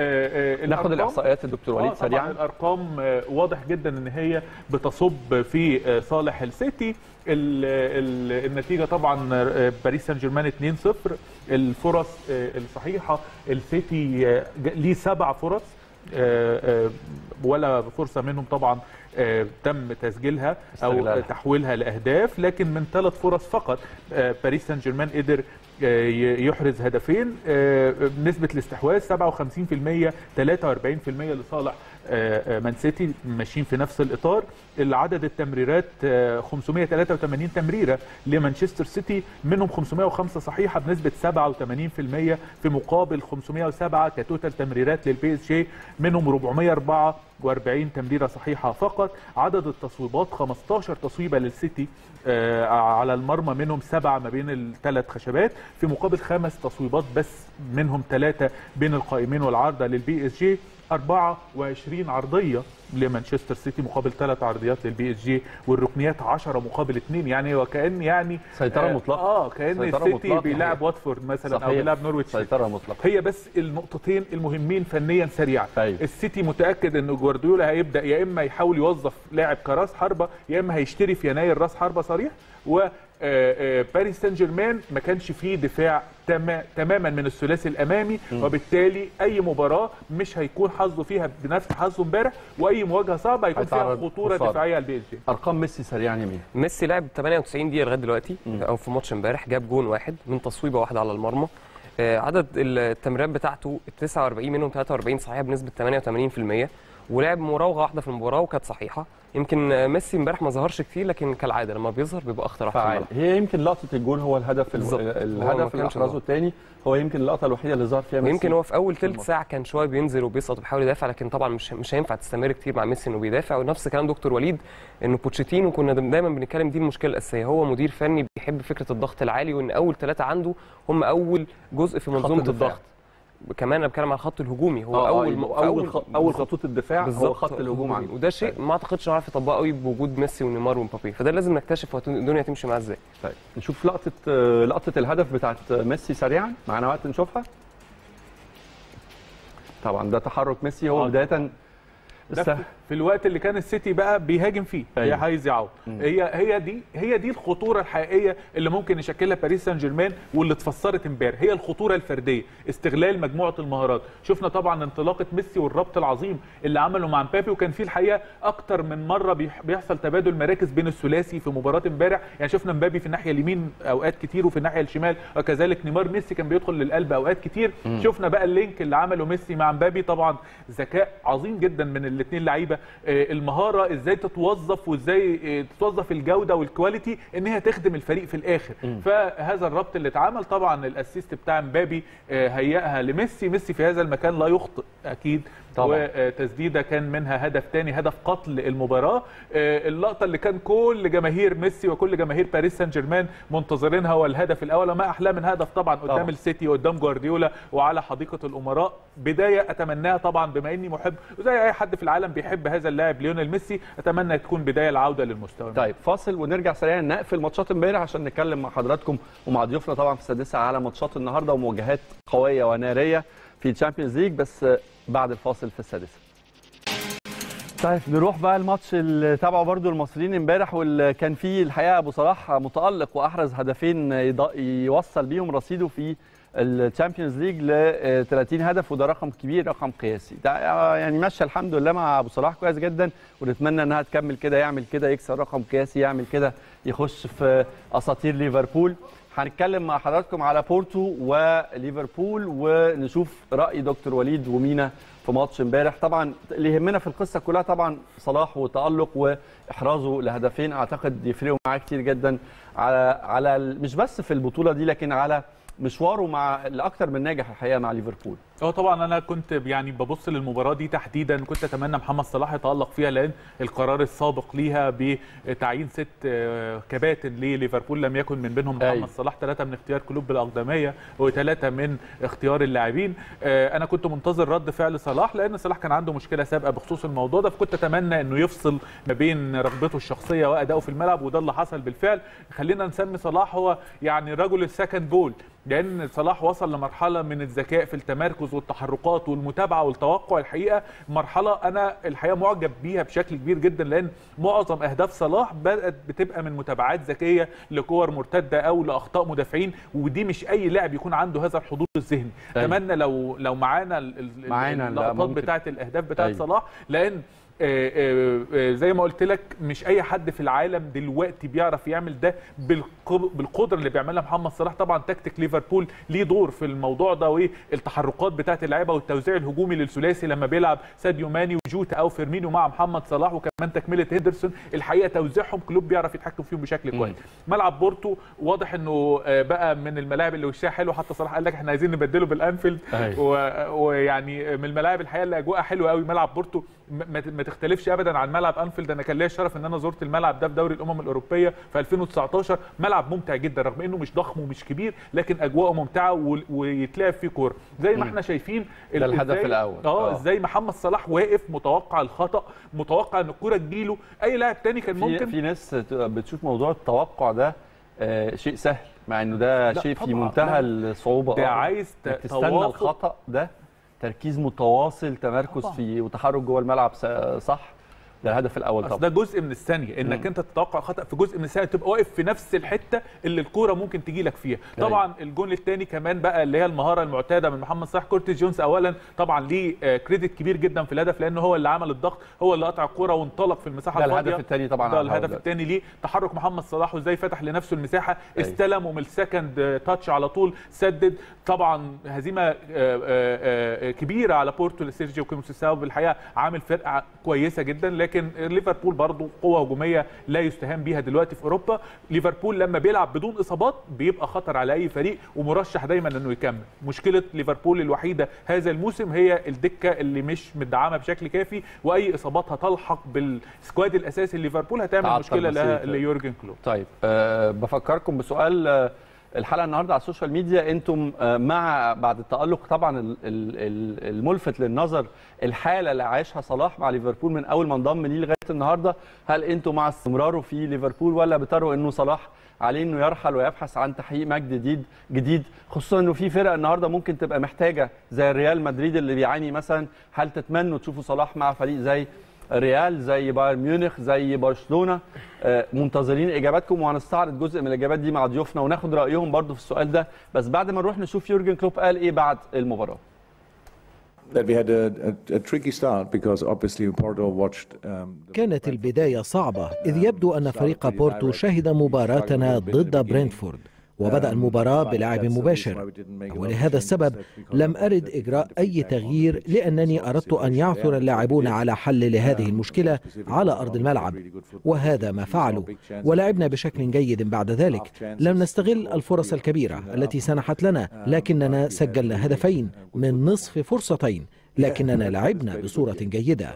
آه آه ناخد الأرقام- الاحصائيات يا دكتور وليد آه طبعاً سريعا الارقام آه، واضح جدا ان هي بتصب في آه، صالح السيتي ال- ال- النتيجه طبعا آه، باريس سان جيرمان 2-0 الفرص آه، الصحيحه السيتي آه، ج- ليه سبع فرص آه، آه، ولا فرصه منهم طبعا آه، تم تسجيلها او استغلالها. تحويلها لاهداف لكن من ثلاث فرص فقط آه، باريس سان جيرمان قدر آه، ي- يحرز هدفين آه، نسبه الاستحواذ 57% 43% لصالح آه، آه، مان سيتي ماشيين في نفس الاطار العدد التمريرات آه، 583 تمريره لمانشستر سيتي منهم 505 صحيحه بنسبه 87% في مقابل 507 كتوتال تمريرات للبي اس جي منهم 444 تمريره صحيحه فقط عدد التصويبات 15 تصويبه للسيتي آه، على المرمى منهم سبعه ما بين الثلاث خشبات في مقابل خمس تصويبات بس منهم ثلاثه بين القائمين والعارضه للبي اس جي 24 عرضيه لمانشستر سيتي مقابل ثلاث عرضيات للبي اس جي والركنيات 10 مقابل 2 يعني وكان يعني سيطرة آه مطلقة. اه كان سيطرة السيتي مطلقة. بيلعب واتفورد مثلا او صحيح. بيلعب نورويتش سيتي. سيطره مطلقه هي بس النقطتين المهمين فنيا سريعا أيوة. السيتي متاكد ان جوارديولا هيبدا يا اما يحاول يوظف لاعب كراس حربه يا اما هيشتري في يناير راس حربه صريح و آه، آه، باريس سان جيرمان ما كانش فيه دفاع تما- تماما من الثلاثي الامامي وبالتالي اي مباراه مش هيكون حظه فيها بنفس حظه امبارح واي مواجهه صعبه هيكون فيها هيتعرض خطوره خسارة. دفاعيه على البي اس جي ارقام ميسي سريعا يمين ميسي لعب 98 دقيقه لغايه دلوقتي او في ماتش امبارح جاب جون واحد من تصويبه واحده على المرمى آه، عدد التمريرات بتاعته 49 منهم 43 صحيحه بنسبه 88% ولعب مراوغه واحده في المباراه وكانت صحيحه يمكن آه، ميسي امبارح ما ظهرش كتير لكن كالعاده لما بيظهر بيبقى اخطر واحد في فعال الملعب هي يمكن لقطه الجون هو الهدف ال- بالظبط. هو ما الهدف اللي كانش احرزه ظاهر. الثاني هو يمكن اللقطه الوحيده اللي ظهر فيها ميسي ويمكن هو في اول ثلث الماتش. ساعه كان شويه بينزل وبيسقط وبيحاول يدافع لكن طبعا مش مش هينفع تستمر كتير مع ميسي انه بيدافع ونفس كلام دكتور وليد انه بوتشيتينو كنا دايما بنتكلم دي المشكله الاساسيه هو مدير فني بيحب فكره الضغط العالي وان اول ثلاثه عنده هم اول جزء في منظومه الدفاع. الضغط كمان انا بتكلم على الخط الهجومي هو آه، آه، اول يبقى اول خ- اول خطوط الدفاع هو بالظبط خط الهجوم عنده وده شيء ما اعتقدش هنعرف يطبقه قوي بوجود ميسي ونيمار ومبابي فده لازم نكتشف هو الدنيا تمشي معاه ازاي طيب نشوف لقطه آه، لقطه الهدف بتاعت ميسي سريعا معانا وقت نشوفها طبعا ده تحرك ميسي هو آه. بدايه ده است- في- في الوقت اللي كان السيتي بقى بيهاجم فيه أيوة. هي عايز يعوض هي هي دي هي دي الخطوره الحقيقيه اللي ممكن يشكلها باريس سان جيرمان واللي اتفسرت امبارح هي الخطوره الفرديه استغلال مجموعه المهارات شفنا طبعا انطلاقه ميسي والربط العظيم اللي عمله مع مبابي وكان فيه الحقيقه اكتر من مره بيح- بيحصل تبادل مراكز بين الثلاثي في مباراه امبارح يعني شفنا مبابي في الناحيه اليمين اوقات كتير وفي الناحيه الشمال وكذلك نيمار ميسي كان بيدخل للقلب اوقات كتير شفنا بقى اللينك اللي عمله ميسي مع مبابي طبعا ذكاء عظيم جدا من الاثنين لعيبه آه، المهاره ازاي تتوظف وازاي آه، تتوظف الجوده والكواليتي ان هي تخدم الفريق في الاخر فهذا الربط اللي اتعمل طبعا الاسيست بتاع مبابي آه، هيئها لميسي ميسي في هذا المكان لا يخطئ اكيد طبعاً. وتسديده كان منها هدف تاني هدف قتل المباراه آه، اللقطه اللي كان كل جماهير ميسي وكل جماهير باريس سان جيرمان منتظرينها هو الهدف الاول وما احلى من هدف طبعا قدام طبعاً. السيتي قدام جوارديولا وعلى حديقه الامراء بدايه اتمناها طبعا بما اني محب وزي اي حد في العالم بيحب هذا اللاعب ليونيل ميسي اتمنى تكون بدايه العوده للمستوى طيب فاصل ونرجع سريعا نقفل ماتشات امبارح عشان نتكلم مع حضراتكم ومع ضيوفنا طبعا في السادسه على ماتشات النهارده ومواجهات قويه وناريه في الشامبيونز ليج بس بعد الفاصل في السادسه. طيب نروح بقى الماتش اللي تابعه برضو المصريين امبارح واللي كان فيه الحقيقه ابو صلاح متالق واحرز هدفين يض- يوصل بيهم رصيده في الشامبيونز ليج ل 30 هدف وده رقم كبير رقم قياسي ده يعني ماشيه الحمد لله مع ابو صلاح كويس جدا ونتمنى انها تكمل كده يعمل كده يكسر رقم قياسي يعمل كده يخش في اساطير ليفربول هنتكلم مع حضراتكم على بورتو وليفربول ونشوف راي دكتور وليد ومينا في ماتش امبارح طبعا اللي يهمنا في القصه كلها طبعا صلاح وتالق واحرازه لهدفين اعتقد يفرقوا معاه كتير جدا على على ال- مش بس في البطوله دي لكن على مشواره مع الاكثر من ناجح الحقيقه مع ليفربول اه طبعا انا كنت يعني ببص للمباراه دي تحديدا كنت اتمنى محمد صلاح يتالق فيها لان القرار السابق ليها بتعيين ست آه، كباتن لليفربول لم يكن من بينهم أيوة. محمد صلاح ثلاثه من اختيار كلوب بالاقدميه وثلاثه من اختيار اللاعبين آه، انا كنت منتظر رد فعل صلاح لان صلاح كان عنده مشكله سابقه بخصوص الموضوع ده فكنت اتمنى انه يفصل ما بين رغبته الشخصيه وادائه في الملعب وده اللي حصل بالفعل خلينا نسمي صلاح هو يعني رجل السكند جول لان صلاح وصل لمرحله من الذكاء في التمركز والتحركات والمتابعه والتوقع الحقيقه مرحله انا الحقيقه معجب بيها بشكل كبير جدا لان معظم اهداف صلاح بدات بتبقى من متابعات ذكيه لكور مرتده او لاخطاء مدافعين ودي مش اي لاعب يكون عنده هذا الحضور الذهني أيوة. اتمنى لو لو معانا ال- ال- معانا، لا، اللقطات ممكن. بتاعه الاهداف بتاعه أيوة. صلاح لان آه، آه، آه، زي ما قلت لك مش اي حد في العالم دلوقتي بيعرف يعمل ده بالق- بالقدره اللي بيعملها محمد صلاح طبعا تكتيك ليفربول ليه دور في الموضوع ده والتحركات بتاعه اللعيبه والتوزيع الهجومي للثلاثي لما بيلعب ساديو ماني وجوتا او فيرمينيو مع محمد صلاح وكمان تكمله هيدرسون الحقيقه توزيعهم كلوب بيعرف يتحكم فيهم بشكل كويس ملعب بورتو واضح انه آه، بقى من الملاعب اللي وشها حلو حتى صلاح قال لك احنا عايزين نبدله بالانفيلد أيوة. و- ويعني من الملاعب الحقيقه اللي اجواءها حلوه قوي ملعب بورتو ما ما تختلفش ابدا عن ملعب انفيلد انا كان ليا الشرف ان انا زرت الملعب ده في دوري الامم الاوروبيه في 2019 ملعب ممتع جدا رغم انه مش ضخم ومش كبير لكن اجواءه ممتعه و- ويتلعب فيه كوره زي ما احنا شايفين ده الهدف إزاي- الأول. اه آه. ازاي محمد صلاح واقف متوقع الخطا متوقع ان الكوره تجيله اي لاعب تاني كان في ممكن في ناس بتشوف موضوع التوقع ده آه، شيء سهل مع انه ده لا شيء في طبعاً، منتهى لا. الصعوبه ده آه. عايز ت- إنك تستنى توافق. الخطا ده تركيز متواصل تمركز طبعاً. في وتحرك جوه الملعب س- صح ده الهدف الاول اصل طبعا ده جزء من الثانيه انك انت تتوقع خطا في جزء من الثانيه تبقى واقف في نفس الحته اللي الكوره ممكن تجي لك فيها أيوة. طبعا الجون الثاني كمان بقى اللي هي المهاره المعتاده من محمد صلاح كورتيز جونز اولا طبعا ليه آه، كريدت كبير جدا في الهدف لانه هو اللي عمل الضغط هو اللي قطع الكوره وانطلق في المساحه ده الفاضيه الهدف الثاني طبعا ده على الهوا الهدف دلوقتي. الثاني ليه تحرك محمد صلاح وازاي فتح لنفسه المساحه أيوة. استلم ومن السكند تاتش على طول سدد طبعا هزيمه آه، آه، آه، كبيره على بورتو لسيرجيو كيموسيساو بالحقيقه عامل فرقه كويسه جدا لكن ليفربول برضو قوه هجوميه لا يستهان بيها دلوقتي في اوروبا ليفربول لما بيلعب بدون اصابات بيبقى خطر على اي فريق ومرشح دايما انه يكمل مشكله ليفربول الوحيده هذا الموسم هي الدكه اللي مش مدعمه بشكل كافي واي اصابات هتلحق بالسكواد الاساسي ليفربول هتعمل تعطل مشكله لها بسيط. ليورجن كلوب طيب أه بفكركم بسؤال أه الحلقه النهارده على السوشيال ميديا انتم أه مع بعد التالق طبعا ال- ال- ال- الملفت للنظر الحاله اللي عايشها صلاح مع ليفربول من اول ما انضم ليه لغايه النهارده هل انتم مع استمراره في ليفربول ولا بتروا انه صلاح عليه انه يرحل ويبحث عن تحقيق مجد جديد جديد خصوصا انه في فرق النهارده ممكن تبقى محتاجه زي الريال مدريد اللي بيعاني مثلا هل تتمنوا تشوفوا صلاح مع فريق زي ريال زي بايرن ميونخ زي برشلونه آه، منتظرين اجاباتكم وهنستعرض جزء من الاجابات دي مع ضيوفنا وناخد رايهم برضو في السؤال ده بس بعد ما نروح نشوف يورجن كلوب قال ايه بعد المباراه that we had a, a, a tricky start because obviously Porto watched um, the كانت البداية صعبة إذ يبدو أن فريق بورتو شهد مباراتنا ضد برينتفورد وبدأ المباراة بلعب مباشر ولهذا السبب لم أرد إجراء أي تغيير لأنني أردت أن يعثر اللاعبون على حل لهذه المشكلة على أرض الملعب وهذا ما فعلوا ولعبنا بشكل جيد بعد ذلك لم نستغل الفرص الكبيرة التي سنحت لنا لكننا سجلنا هدفين من نصف فرصتين لكننا لعبنا بصورة جيدة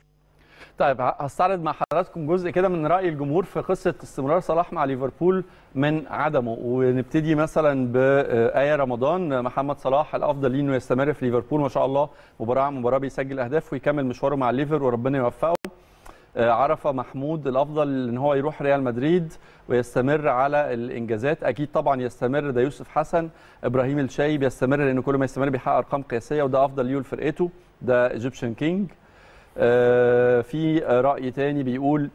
طيب ه- هستعرض مع حضراتكم جزء كده من راي الجمهور في قصه استمرار صلاح مع ليفربول من عدمه ونبتدي مثلا بآية رمضان محمد صلاح الافضل ليه انه يستمر في ليفربول ما شاء الله مباراه عن مباراه بيسجل اهداف ويكمل مشواره مع الليفر وربنا يوفقه آه، عرفه محمود الافضل ان هو يروح ريال مدريد ويستمر على الانجازات اكيد طبعا يستمر ده يوسف حسن ابراهيم الشاي بيستمر لان كل ما يستمر بيحقق ارقام قياسيه وده افضل ليه لفرقته ده ايجيبشن كينج آه، في راي تاني بيقول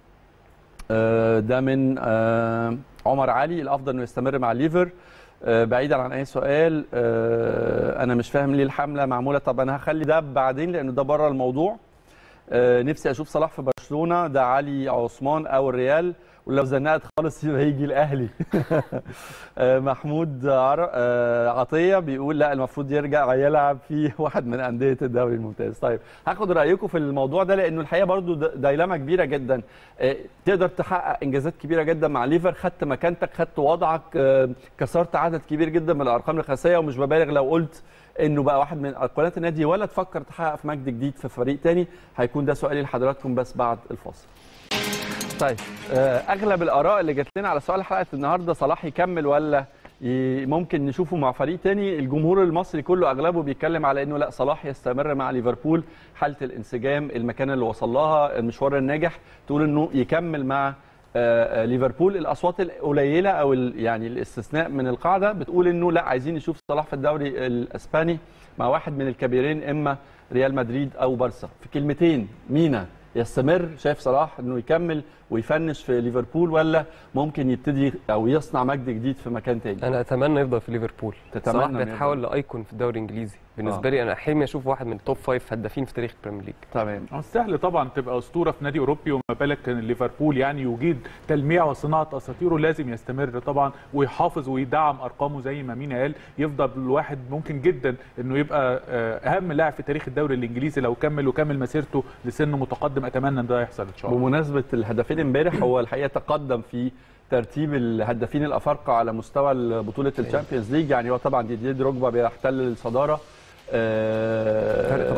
آه، ده من آه، عمر علي الافضل انه يستمر مع الليفر آه، بعيدا عن اي سؤال آه، انا مش فاهم ليه الحمله معموله طب انا هخلي ده بعدين لانه ده بره الموضوع آه، نفسي اشوف صلاح في برشلونه ده علي عثمان او الريال ولو زنقت خالص يبقى يجي الاهلي آه، محمود عر... آه، عطيه بيقول لا المفروض يرجع يلعب في واحد من انديه الدوري الممتاز طيب هاخد رايكم في الموضوع ده لانه الحقيقه برضو د- دايلاما كبيره جدا آه، تقدر تحقق انجازات كبيره جدا مع ليفر خدت مكانتك خدت وضعك آه، كسرت عدد كبير جدا من الارقام القياسيه ومش ببالغ لو قلت انه بقى واحد من ايقونات النادي ولا تفكر تحقق في مجد جديد في فريق تاني هيكون ده سؤالي لحضراتكم بس بعد الفاصل طيب آه، اغلب الاراء اللي جات لنا على سؤال حلقه النهارده صلاح يكمل ولا ي- ممكن نشوفه مع فريق تاني الجمهور المصري كله اغلبه بيتكلم على انه لا صلاح يستمر مع ليفربول حاله الانسجام المكان اللي وصل لها المشوار الناجح تقول انه يكمل مع آه، آه، ليفربول الاصوات القليله او ال- يعني الاستثناء من القاعده بتقول انه لا عايزين نشوف صلاح في الدوري الاسباني مع واحد من الكبيرين اما ريال مدريد او بارسا في كلمتين مينا يستمر شايف صلاح انه يكمل ويفنش في ليفربول ولا ممكن يبتدي او يصنع مجد جديد في مكان تاني انا اتمنى يفضل في ليفربول تتمنى صلاح إنه بيتحول لايكون في الدوري الانجليزي بالنسبه آه. لي انا حلمي اشوف واحد من التوب فايف هدافين في تاريخ البريمير ليج تمام هو سهل طبعا تبقى اسطوره في نادي اوروبي وما بالك كان ليفربول يعني يجيد تلميع وصناعه اساطيره لازم يستمر طبعا ويحافظ ويدعم ارقامه زي ما مينا قال يفضل الواحد ممكن جدا انه يبقى آه، اهم لاعب في تاريخ الدوري الانجليزي لو كمل وكمل مسيرته لسن متقدم اتمنى ان ده يحصل ان شاء الله بمناسبه الهدافين امبارح هو الحقيقه تقدم في ترتيب الهدافين الافارقه على مستوى بطوله الشامبيونز ليج يعني هو طبعا ديديer دروجبا بيحتل الصداره آه، فرق 13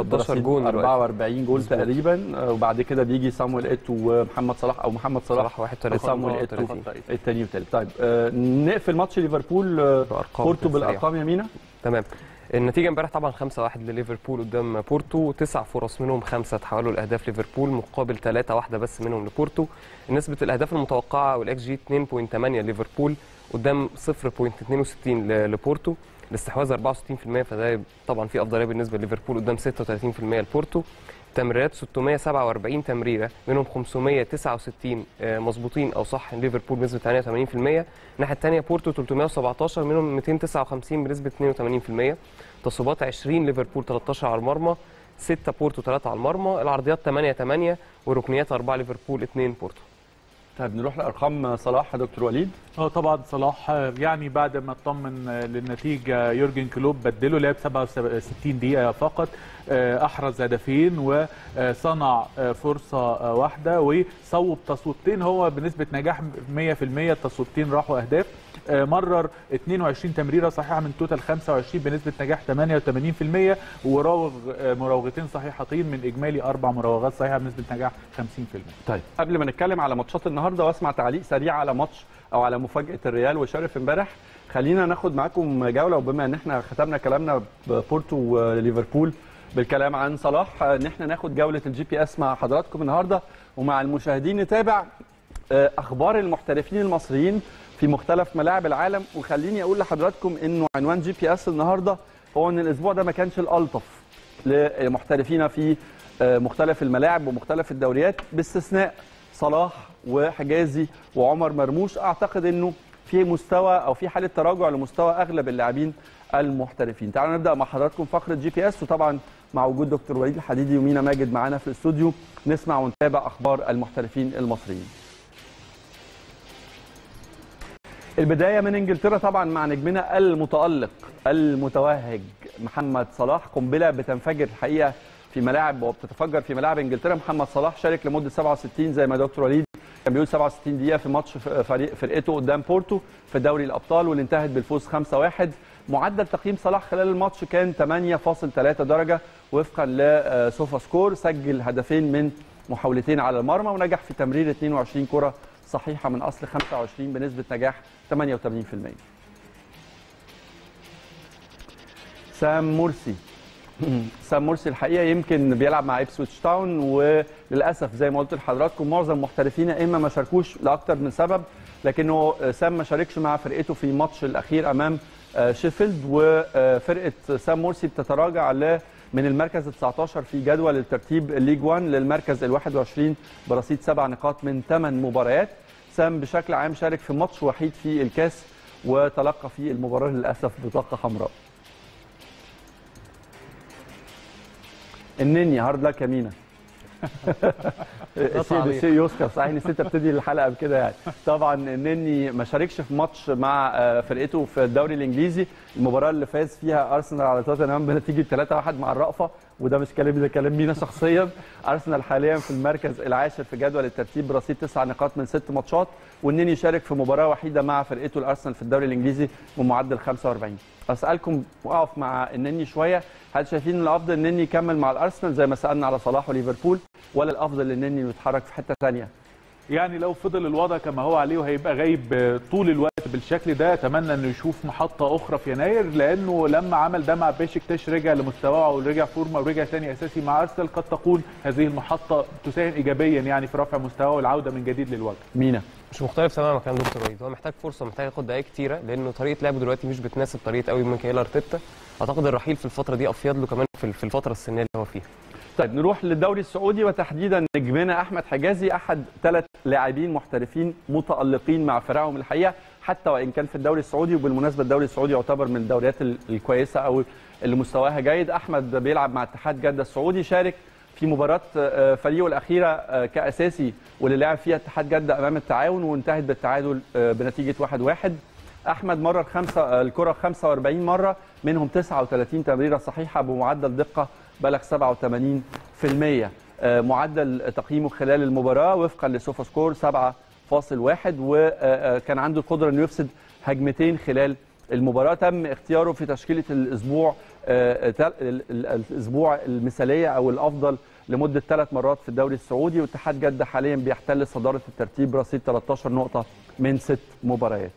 البرازيل جون دلوقتي. 44 جول مظبوط. تقريبا آه، وبعد كده بيجي صامويل ايتو ومحمد صلاح او محمد صلاح صلاح 31 صامويل ايتو 31. الثاني والثالث طيب آه، نقفل ماتش ليفربول آه، بأرقام بورتو سريعة. بالارقام يا مينا تمام النتيجه امبارح طبعا 5-1 لليفربول قدام بورتو تسع فرص منهم خمسه تحولوا لاهداف ليفربول مقابل ثلاثه واحده بس منهم لبورتو نسبه الاهداف المتوقعه والاكس جي 2.8 ليفربول قدام 0.62 ل- لبورتو الاستحواذ 64% فده طبعا في افضليه بالنسبه لليفربول قدام 36% لبورتو تمريرات 647 تمريره منهم 569 آه، مظبوطين او صح ليفربول بنسبه 88% الناحيه الثانيه بورتو 317 منهم 259 بنسبه 82% تصويبات 20 ليفربول 13 على المرمى 6 بورتو 3 على المرمى العرضيات 8 8 وركنيات 4 ليفربول 2 بورتو طيب نروح لارقام صلاح يا دكتور وليد اه طبعا صلاح آه، يعني بعد ما اطمن آه، للنتيجه يورجن كلوب بدله لعب 67 دقيقه فقط آه، احرز هدفين وصنع آه، فرصه آه، واحده وصوب تصويبتين هو بنسبه نجاح 100% التصويبتين راحوا اهداف آه، مرر 22 تمريره صحيحه من توتال 25 بنسبه نجاح 88% وراوغ آه، مراوغتين صحيحتين من اجمالي اربع مراوغات صحيحه بنسبه نجاح 50% طيب قبل ما نتكلم على ماتشات النهارده واسمع تعليق سريع على ماتش او على مفاجاه الريال وشرف امبارح خلينا ناخد معاكم جوله وبما ان احنا ختمنا كلامنا ببورتو وليفربول بالكلام عن صلاح ان احنا ناخد جوله الجي بي اس مع حضراتكم النهارده ومع المشاهدين نتابع آه، اخبار المحترفين المصريين في مختلف ملاعب العالم وخليني اقول لحضراتكم انه عنوان جي بي اس النهارده هو ان الاسبوع ده ما كانش الالطف لمحترفين في آه، مختلف الملاعب ومختلف الدوريات باستثناء صلاح وحجازي وعمر مرموش اعتقد انه في مستوى او في حاله تراجع لمستوى اغلب اللاعبين المحترفين تعالوا نبدا مع حضراتكم فقره جي بي اس وطبعا مع وجود دكتور وليد الحديدي ومينا ماجد معانا في الاستوديو نسمع ونتابع اخبار المحترفين المصريين البدايه من انجلترا طبعا مع نجمنا المتالق المتوهج محمد صلاح قنبله بتنفجر الحقيقه في ملاعب وبتتفجر في ملاعب انجلترا محمد صلاح شارك لمده 67 زي ما دكتور وليد كان بيقول 67 دقيقه في ماتش فريق فرقته قدام بورتو في دوري الابطال واللي انتهت بالفوز 5-1 معدل تقييم صلاح خلال الماتش كان 8.3 درجه وفقا لسوفا سكور سجل هدفين من محاولتين على المرمى ونجح في تمرير 22 كره صحيحه من اصل 25 بنسبه نجاح 88% سام مرسي سام مرسي الحقيقه يمكن بيلعب مع ابسويتش تاون وللاسف زي ما قلت لحضراتكم معظم محترفين اما ما شاركوش لاكثر من سبب لكنه سام ما شاركش مع فرقته في الماتش الاخير امام شيفيلد وفرقه سام مرسي بتتراجع ل من المركز ال 19 في جدول الترتيب الليج 1 للمركز ال 21 برصيد سبع نقاط من ثمان مباريات سام بشكل عام شارك في ماتش وحيد في الكاس وتلقى في المباراه للاسف بطاقه حمراء النني هارد لك يا مينا الشيء شيء يذكر صحيح نسيت ابتدي الحلقه بكده يعني طبعا النني ما شاركش في ماتش مع فرقته في الدوري الانجليزي المباراه اللي فاز فيها ارسنال على توتنهام بنتيجه 3-1 مع الرأفه وده مش كلامي ده كلام مينا شخصيا ارسنال حاليا في المركز العاشر في جدول الترتيب برصيد تسع نقاط من ست ماتشات والنني شارك في مباراه وحيده مع فرقته الارسنال في الدوري الانجليزي بمعدل 45 اسالكم واقف مع النني شويه هل شايفين ان الافضل النني يكمل مع الارسنال زي ما سالنا على صلاح وليفربول ولا الافضل النني يتحرك في حته ثانيه يعني لو فضل الوضع كما هو عليه وهيبقى غايب طول الوقت بالشكل ده اتمنى انه يشوف محطه اخرى في يناير لانه لما عمل ده مع بيشكتاش رجع لمستواه ورجع فورمه ورجع ثاني اساسي مع ارسنال قد تكون هذه المحطه تساهم ايجابيا يعني في رفع مستواه والعوده من جديد للوجه. مينا مش مختلف تماما كان دكتور وليد هو محتاج فرصه محتاج ياخد دقائق كتيره لانه طريقه لعبه دلوقتي مش بتناسب طريقه قوي ميكائيل ارتيتا اعتقد الرحيل في الفتره دي افيض له كمان في الفتره السنيه اللي هو فيها طيب نروح للدوري السعودي وتحديدا نجمنا احمد حجازي احد ثلاث لاعبين محترفين متالقين مع فرقهم الحقيقه حتى وان كان في الدوري السعودي وبالمناسبه الدوري السعودي يعتبر من الدوريات الكويسه او اللي مستواها جيد احمد بيلعب مع اتحاد جده السعودي شارك في مباراه فريقه الاخيره كاساسي واللي لعب فيها اتحاد جده امام التعاون وانتهت بالتعادل بنتيجه 1-1 احمد مرر خمسه الكره 45 مره منهم 39 تمريره صحيحه بمعدل دقه بلغ 87% معدل تقييمه خلال المباراه وفقا لسوفا سكور 7.1 وكان عنده القدره انه يفسد هجمتين خلال المباراه تم اختياره في تشكيله الاسبوع آه، تل- ال- ال- الاسبوع المثاليه او الافضل لمده ثلاث مرات في الدوري السعودي واتحاد جده حاليا بيحتل صداره الترتيب برصيد 13 نقطه من ست مباريات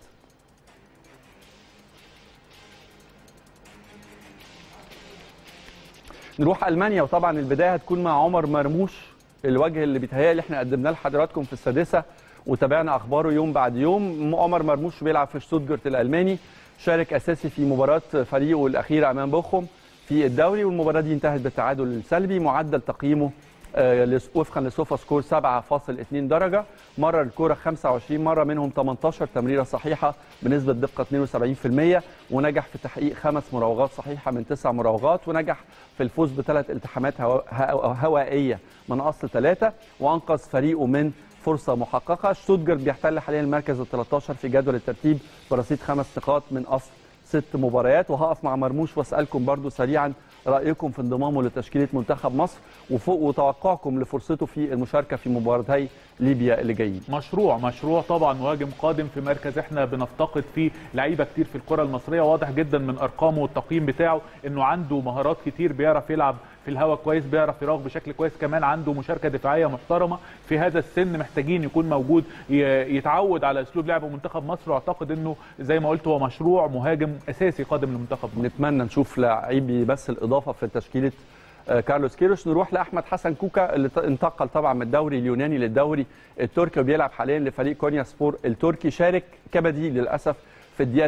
نروح المانيا وطبعا البدايه هتكون مع عمر مرموش الوجه اللي بيتهيألي احنا قدمناه لحضراتكم في السادسه وتابعنا اخباره يوم بعد يوم عمر مرموش بيلعب في شتوتجارت الالماني شارك اساسي في مباراه فريقه الاخيره امام بوخم في الدوري والمباراه دي انتهت بالتعادل السلبي معدل تقييمه آه، لس- وفقا لسوفا سكور 7.2 درجه مرر الكوره 25 مره منهم 18 تمريره صحيحه بنسبه دقه 72% ونجح في تحقيق خمس مراوغات صحيحه من تسع مراوغات ونجح في الفوز بثلاث التحامات هوا- هوا- هوائيه من اصل ثلاثه وانقذ فريقه من فرصه محققه شتوتجارت بيحتل حاليا المركز ال 13 في جدول الترتيب برصيد خمس نقاط من اصل ست مباريات وهقف مع مرموش واسالكم برضو سريعا رايكم في انضمامه لتشكيله منتخب مصر وفوق وتوقعكم لفرصته في المشاركه في مباراتي ليبيا اللي جايين مشروع مشروع طبعا مهاجم قادم في مركز احنا بنفتقد فيه لعيبه كتير في الكره المصريه واضح جدا من ارقامه والتقييم بتاعه انه عنده مهارات كتير بيعرف يلعب في الهواء كويس بيعرف يراوغ بشكل كويس كمان عنده مشاركه دفاعيه محترمه في هذا السن محتاجين يكون موجود ي- يتعود على اسلوب لعب منتخب مصر واعتقد انه زي ما قلت هو مشروع مهاجم اساسي قادم لمنتخب مصر نتمنى نشوف لعيب يمثل اضافه في تشكيله آه، كارلوس كيروش نروح لاحمد حسن كوكا اللي ت- انتقل طبعا من الدوري اليوناني للدوري التركي وبيلعب حاليا لفريق كونيا سبور التركي شارك كبديل للاسف في الدقيقه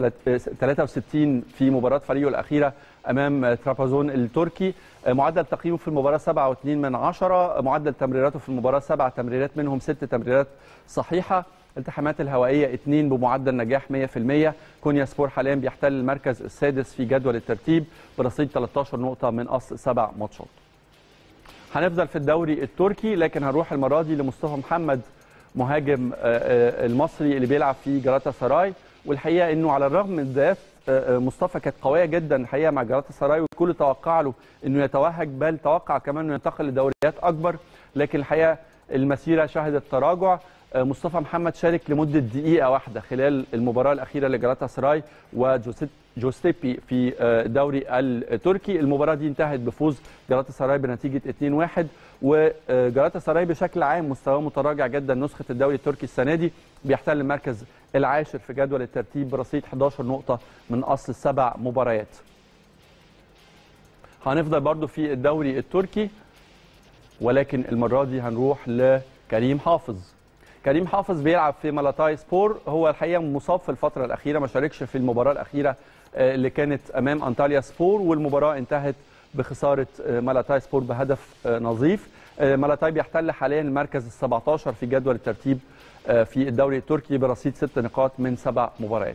63 في مباراه فريقه الاخيره امام آه، ترابازون التركي آه، معدل تقييمه في المباراه 7.2 من عشرة معدل تمريراته في المباراه سبع تمريرات منهم ست تمريرات صحيحه الالتحامات الهوائيه اثنين بمعدل نجاح 100% كونيا سبور حاليا بيحتل المركز السادس في جدول الترتيب برصيد 13 نقطه من اصل سبع ماتشات هنفضل في الدوري التركي لكن هنروح المره دي لمصطفى محمد مهاجم آه، آه، المصري اللي بيلعب في جراتا سراي والحقيقه انه على الرغم من بدايات آه، آه، مصطفى كانت قويه جدا الحقيقه مع جراتا سراي والكل توقع له انه يتوهج بل توقع كمان انه ينتقل لدوريات اكبر لكن الحقيقه المسيره شهدت تراجع آه، مصطفى محمد شارك لمده دقيقه واحده خلال المباراه الاخيره لجراتا سراي وجوستيبي في آه، الدوري التركي المباراه دي انتهت بفوز جراتا سراي بنتيجه 2-1 وجراتا سراي بشكل عام مستواه متراجع جدا نسخه الدوري التركي السنه دي بيحتل المركز العاشر في جدول الترتيب برصيد 11 نقطه من اصل سبع مباريات هنفضل برضو في الدوري التركي ولكن المره دي هنروح لكريم حافظ كريم حافظ بيلعب في مالاتاي سبور هو الحقيقه مصاب في الفتره الاخيره ما شاركش في المباراه الاخيره آه، اللي كانت امام انطاليا سبور والمباراه انتهت بخساره آه، مالاتاي سبور بهدف آه، نظيف آه، مالاتاي بيحتل حاليا المركز ال 17 في جدول الترتيب آه، في الدوري التركي برصيد ست نقاط من سبع مباريات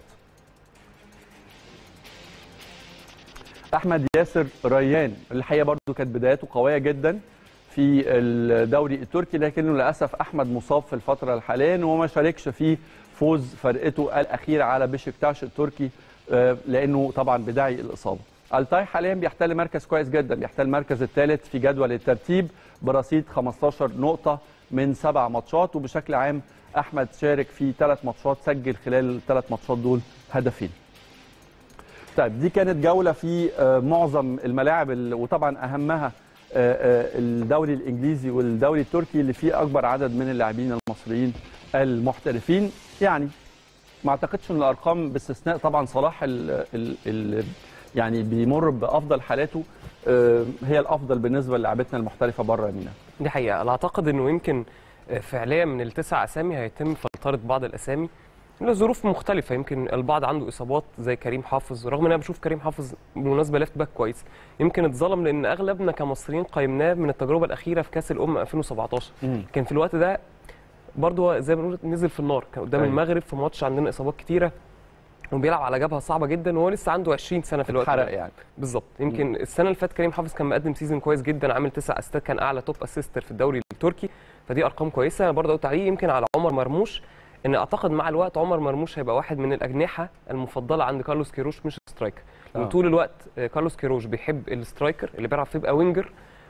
احمد ياسر ريان الحقيقه برضو كانت بداياته قويه جدا في الدوري التركي لكنه للاسف احمد مصاب في الفتره الحاليه وما شاركش في فوز فرقته الاخيره على بشكتاش التركي آه، لانه طبعا بداعي الاصابه التاي حاليا بيحتل مركز كويس جدا بيحتل المركز الثالث في جدول الترتيب برصيد 15 نقطه من سبع ماتشات وبشكل عام احمد شارك في ثلاث ماتشات سجل خلال الثلاث ماتشات دول هدفين طيب دي كانت جولة في آه، معظم الملاعب ال- وطبعا أهمها آه، آه، الدوري الإنجليزي والدوري التركي اللي فيه أكبر عدد من اللاعبين المصريين المحترفين يعني ما أعتقدش أن الأرقام باستثناء طبعا صلاح ال ال ال يعني بيمر بأفضل حالاته آه، هي الأفضل بالنسبة للاعبتنا المحترفة بره مينا دي حقيقة أنا أعتقد إنه يمكن آه، فعليا من التسع أسامي هيتم فلترة بعض الأسامي لظروف مختلفة يمكن البعض عنده إصابات زي كريم حافظ رغم إن أنا بشوف كريم حافظ بالمناسبة ليفت باك كويس يمكن اتظلم لأن أغلبنا كمصريين قيمناه من التجربة الأخيرة في كأس الأمم 2017 كان في الوقت ده برضه هو زي ما بنقول نزل في النار كان قدام أيوة. المغرب في ماتش عندنا إصابات كتيرة وبيلعب على جبهة صعبة جدا وهو لسه عنده 20 سنة في الوقت ده حرق يعني بالظبط يمكن السنه اللي فاتت كريم حافظ كان مقدم سيزون كويس جدا عامل تسع اسيستات كان اعلى توب اسيستر في الدوري التركي فدي ارقام كويسه انا برضه قلت عليه يمكن على عمر مرموش ان اعتقد مع الوقت عمر مرموش هيبقى واحد من الاجنحه المفضله عند كارلوس كيروش مش سترايكر آه. آه. طول الوقت آه، كارلوس كيروش بيحب السترايكر اللي بيعرف يبقى وينجر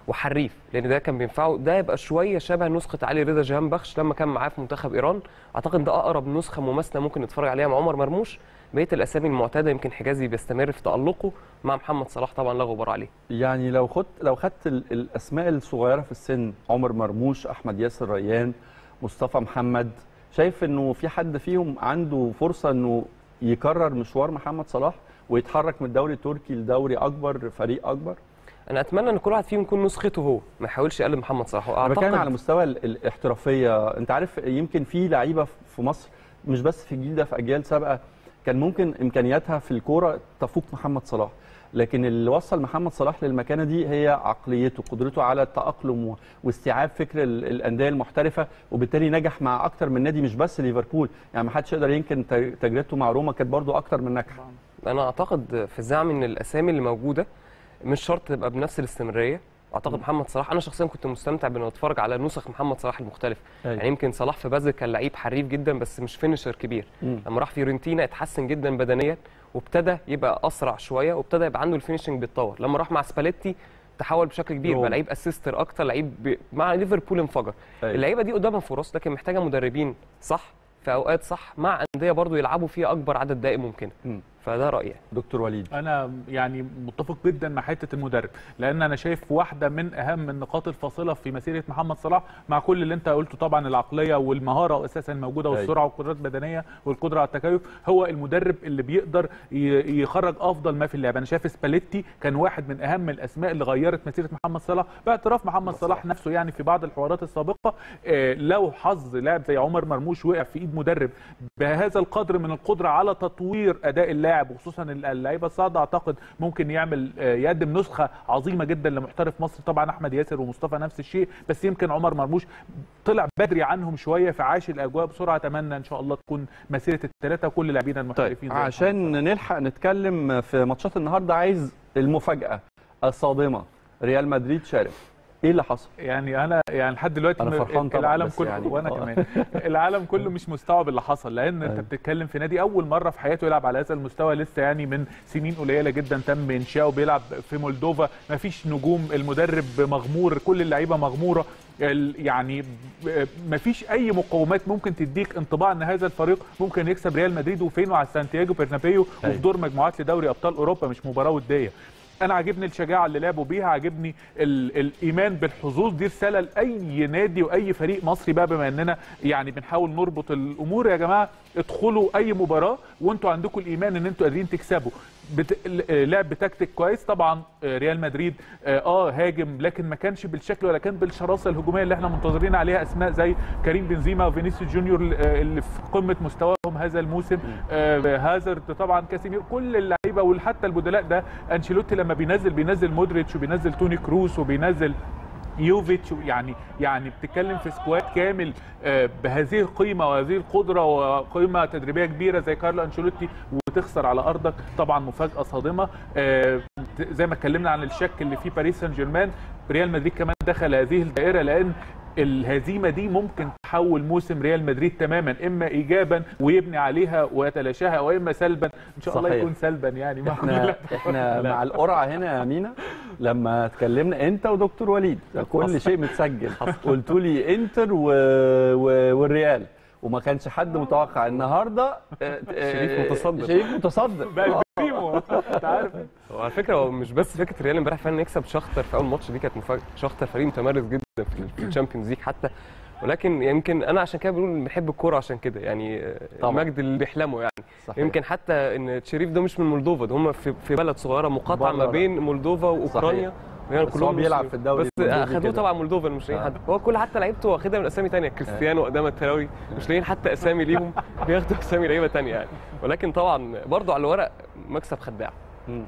وحريف لان ده كان بينفعه ده يبقى شويه شبه نسخه علي رضا جهان بخش لما كان معاه في منتخب ايران اعتقد ده اقرب نسخه مماثله ممكن نتفرج عليها مع عمر مرموش بقيه الاسامي المعتاده يمكن حجازي بيستمر في تالقه مع محمد صلاح طبعا لا غبار عليه يعني لو خدت لو خدت ال- الاسماء الصغيره في السن عمر مرموش احمد ياسر ريان مصطفى محمد شايف انه في حد فيهم عنده فرصه انه يكرر مشوار محمد صلاح ويتحرك من الدوري التركي لدوري اكبر فريق اكبر انا اتمنى ان كل واحد فيهم يكون نسخته هو ما يحاولش يقلد محمد صلاح انا بتكلم على مستوى ال- الاحترافيه انت عارف يمكن في لعيبه في مصر مش بس في الجيل ده في اجيال سابقه كان ممكن امكانياتها في الكوره تفوق محمد صلاح لكن اللي وصل محمد صلاح للمكانه دي هي عقليته قدرته على التاقلم و- واستيعاب فكر ال- الانديه المحترفه وبالتالي نجح مع اكتر من نادي مش بس ليفربول يعني ما حدش يقدر ينكر ت- تجربته مع روما كانت برضو اكتر من ناجحه انا اعتقد في زعم ان الاسامي اللي موجوده مش شرط تبقى بنفس الاستمراريه اعتقد محمد صلاح انا شخصيا كنت مستمتع بان اتفرج على نسخ محمد صلاح المختلفه أيوة. يعني يمكن صلاح في بازل كان لعيب حريف جدا بس مش فينشر كبير مم. لما راح فيورنتينا اتحسن جدا بدنيا وابتدى يبقى اسرع شويه وابتدى يبقى عنده الفينشنج بيتطور لما راح مع سباليتي تحول بشكل كبير روما. بقى لعيب اسيستر اكتر لعيب ب... مع ليفربول انفجر أيوة. اللعيبه دي قدامها فرص لكن محتاجه مدربين صح في اوقات صح مع انديه برضو يلعبوا فيها اكبر عدد دقائق ممكنه مم. فده رايي دكتور وليد انا يعني متفق جدا مع حته المدرب لان انا شايف واحده من اهم النقاط الفاصله في مسيره محمد صلاح مع كل اللي انت قلته طبعا العقليه والمهاره اساسا الموجوده أيوة. والسرعه والقدرات البدنيه والقدره على التكيف هو المدرب اللي بيقدر ي- يخرج افضل ما في اللعب انا شايف سباليتي كان واحد من اهم الاسماء اللي غيرت مسيره محمد صلاح باعتراف محمد صلاح نفسه يعني في بعض الحوارات السابقه آه، لو حظ لاعب زي عمر مرموش وقع في ايد مدرب بهذا القدر من القدره على تطوير اداء اللاعب وخصوصا اللعيبه الصاعده اعتقد ممكن يعمل آه، يقدم نسخه عظيمه جدا لمحترف مصر طبعا احمد ياسر ومصطفى نفس الشيء بس يمكن عمر مرموش طلع بدري عنهم شويه فعاش الاجواء بسرعه اتمنى ان شاء الله تكون مسيره الثلاثه وكل لاعبينا المحترفين زي عشان نلحق نتكلم في ماتشات النهارده عايز المفاجاه الصادمه ريال مدريد شارف ايه اللي حصل يعني انا يعني لحد دلوقتي أنا م- فرحان طبعاً، العالم بس كله يعني وانا آه. كمان العالم كله مش مستوعب اللي حصل لان انت أيوة. بتتكلم في نادي اول مره في حياته يلعب على هذا المستوى لسه يعني من سنين قليله جدا تم انشاؤه بيلعب في مولدوفا ما فيش نجوم المدرب مغمور كل اللعيبه مغموره ال- يعني ما فيش اي مقومات ممكن تديك انطباع ان هذا الفريق ممكن يكسب ريال مدريد وفينه على سانتياغو برنابيو وفي أيوة. دور مجموعات لدوري ابطال اوروبا مش مباراه وديه انا عاجبني الشجاعه اللي لعبوا بيها عاجبني ال الايمان بالحظوظ دي رساله لاي نادي واي فريق مصري بقى بما اننا يعني بنحاول نربط الامور يا جماعه ادخلوا اي مباراه وانتوا عندكم الايمان ان انتوا قادرين تكسبوا بت... ل- لعب بتكتيك كويس طبعا آه، ريال مدريد اه آه، هاجم لكن ما كانش بالشكل ولا كان بالشراسه الهجوميه اللي احنا منتظرين عليها اسماء زي كريم بنزيما وفينيسيوس جونيور آه، اللي في قمه مستواهم هذا الموسم آه، هازارد طبعا كاسيمير كل اللعيبه وحتى البدلاء ده انشيلوتي لما بينزل بينزل مودريتش وبينزل توني كروس وبينزل يوفيتش يعني يعني بتتكلم في سكواد كامل آه، بهذه القيمه وهذه القدره وقيمه تدريبيه كبيره زي كارلو انشيلوتي وتخسر على ارضك طبعا مفاجاه صادمه آه، زي ما اتكلمنا عن الشك اللي في باريس سان جيرمان ريال مدريد كمان دخل هذه الدائره لان الهزيمه دي ممكن تحول موسم ريال مدريد تماما اما ايجابا ويبني عليها ويتلاشاها واما سلبا ان شاء الله صحيح. يكون سلبا يعني مع احنا احنا مع القرعه هنا يا مينا لما اتكلمنا انت ودكتور وليد كل شيء متسجل قلتوا لي انتر و... و... والريال وما كانش حد متوقع النهارده آه، آه، شريف متصدر. شريف متصدر بقى البريمو انت عارف وعلى فكره هو مش بس فكره ريال امبارح فعلا يكسب شختر في اول ماتش دي كانت مفاجاه شختر فريق متمرس جدا في في الشامبيونز ليج حتى ولكن يمكن انا عشان كده بقول بنحب الكوره عشان كده يعني آه، طبعاً. المجد اللي بيحلمه يعني صحيح. يمكن حتى ان تشريف ده مش من مولدوفا ده هم في في بلد صغيره مقاطعه ما بره. بين مولدوفا واوكرانيا يعني بس هو بيلعب في الدوري بس المولدوفي اخدوه كده. طبعا مولدوفا مش لاقيين آه. حد هو كل حتى لعيبته واخدها من اسامي تانية كريستيانو وادام التراوي مش لاقيين حتى اسامي ليهم بياخدوا اسامي لعيبه تانية يعني ولكن طبعا برضو على الورق مكسب خداع مم.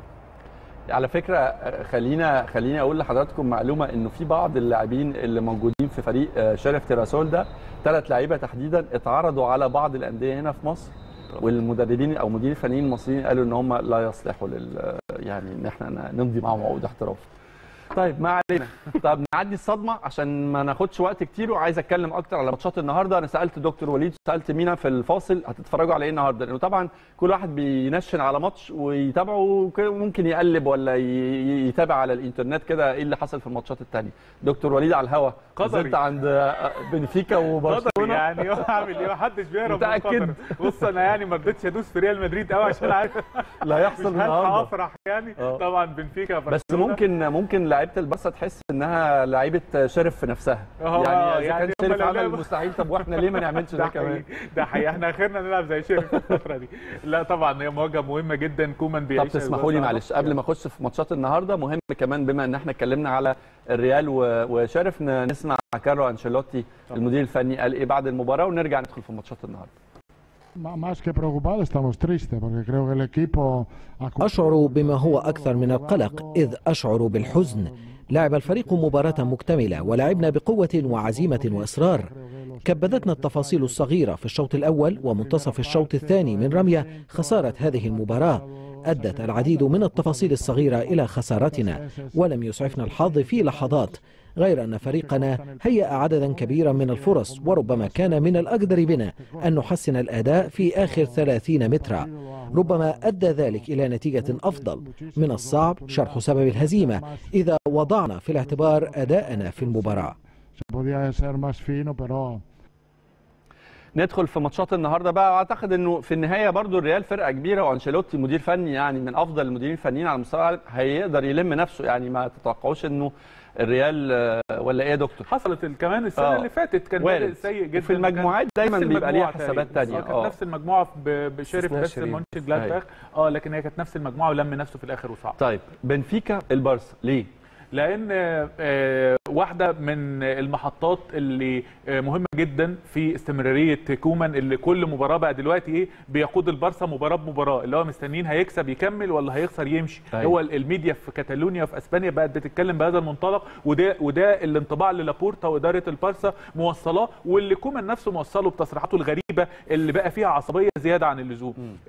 على فكره آه، خلينا خليني اقول لحضراتكم معلومه انه في بعض اللاعبين اللي موجودين في فريق آه، شرف تيراسول ده ثلاث لعيبه تحديدا اتعرضوا على بعض الانديه هنا في مصر والمدربين او مدير الفنيين المصريين قالوا ان هم لا يصلحوا لل يعني ان احنا نمضي معاهم عقود احتراف طيب ما علينا طب نعدي الصدمه عشان ما ناخدش وقت كتير وعايز اتكلم اكتر على ماتشات النهارده انا سالت دكتور وليد سالت مينا في الفاصل هتتفرجوا على ايه النهارده لانه طبعا كل واحد بينشن على ماتش ويتابعه ك- ممكن يقلب ولا ي- يتابع على الانترنت كده ايه اللي حصل في الماتشات الثانيه دكتور وليد على الهوا قدري. نزلت عند بنفيكا قدر وبرشلونه يعني هو اعمل ايه محدش بيهرب من متأكد؟ القدر. بص انا يعني ما رضيتش ادوس في ريال مدريد قوي عشان عارف لا مش يحصل هلحق النهارده افرح يعني آه. طبعا بنفيكا بس برشلونة. ممكن ممكن لعيبه البارسا تحس انها لعيبه شرف في نفسها آه، يعني اذا يعني كان هم شرف لو عمل لعبوا- المستحيل طب واحنا ليه ما نعملش ده ده كمان حقيقي ده حقيقي احنا اخرنا نلعب زي شيري في الفتره دي لا طبعا هي مواجهه مهمه جدا كومان طب بيعيش تسمحوا لي أجواء معلش صعبة. قبل ما اخش في ماتشات النهارده مهم كمان بما ان احنا اتكلمنا على الريال و- وشرف ن- نسمع كارلو انشيلوتي المدير الفني قال ايه بعد المباراه ونرجع ندخل في ماتشات النهارده Ma- Más que preocupado, estamos tristes porque creo que el equipo ha أشعر بما هو أكثر من القلق إذ أشعر بالحزن لعب الفريق مباراة مكتملة ولعبنا بقوة وعزيمة وإصرار كبدتنا التفاصيل الصغيرة في الشوط الأول ومنتصف الشوط الثاني من رمية خسارة هذه المباراة أدت العديد من التفاصيل الصغيرة إلى خسارتنا ولم يسعفنا الحظ في لحظات غير أن فريقنا هيأ عددا كبيرا من الفرص وربما كان من الأقدر بنا أن نحسن الأداء في آخر ثلاثين مترا ربما أدى ذلك إلى نتيجة أفضل من الصعب شرح سبب الهزيمة إذا وضعنا في الاعتبار أداءنا في المباراة se podía ser más fino, pero ندخل في ماتشات النهارده بقى واعتقد انه في النهايه برضو الريال فرقه كبيره وانشيلوتي مدير فني يعني من افضل المديرين الفنيين على مستوى العالم هيقدر يلم نفسه يعني ما تتوقعوش انه الريال آه، ولا ايه يا دكتور حصلت ال- كمان السنه آه. اللي فاتت كان وارد. بادئ سيء جدا وفي المجموعات وكان دايما نفس بيبقى ليها المجموعة حسابات تقريباً. تانية آه، كانت اه نفس المجموعه ب- بشرف استثناء بس شريف. مونشن جلادباخ اه لكن هي كانت نفس المجموعه ولم نفسه في الاخر وصعد طيب بنفيكا البارسا ليه؟ لان آه، واحده من المحطات اللي آه، مهمه جدا في استمراريه كومان اللي كل مباراه بقى دلوقتي ايه بيقود البارسا مباراه بمباراه اللي هو مستنيين هيكسب يكمل ولا هيخسر يمشي أيوة. هو الميديا في كاتالونيا وفي اسبانيا بقت بتتكلم بهذا المنطلق وده وده الانطباع اللي لابورتا واداره البارسا موصلاه واللي كومان نفسه موصله بتصريحاته الغريبه اللي بقى فيها عصبيه زياده عن اللزوم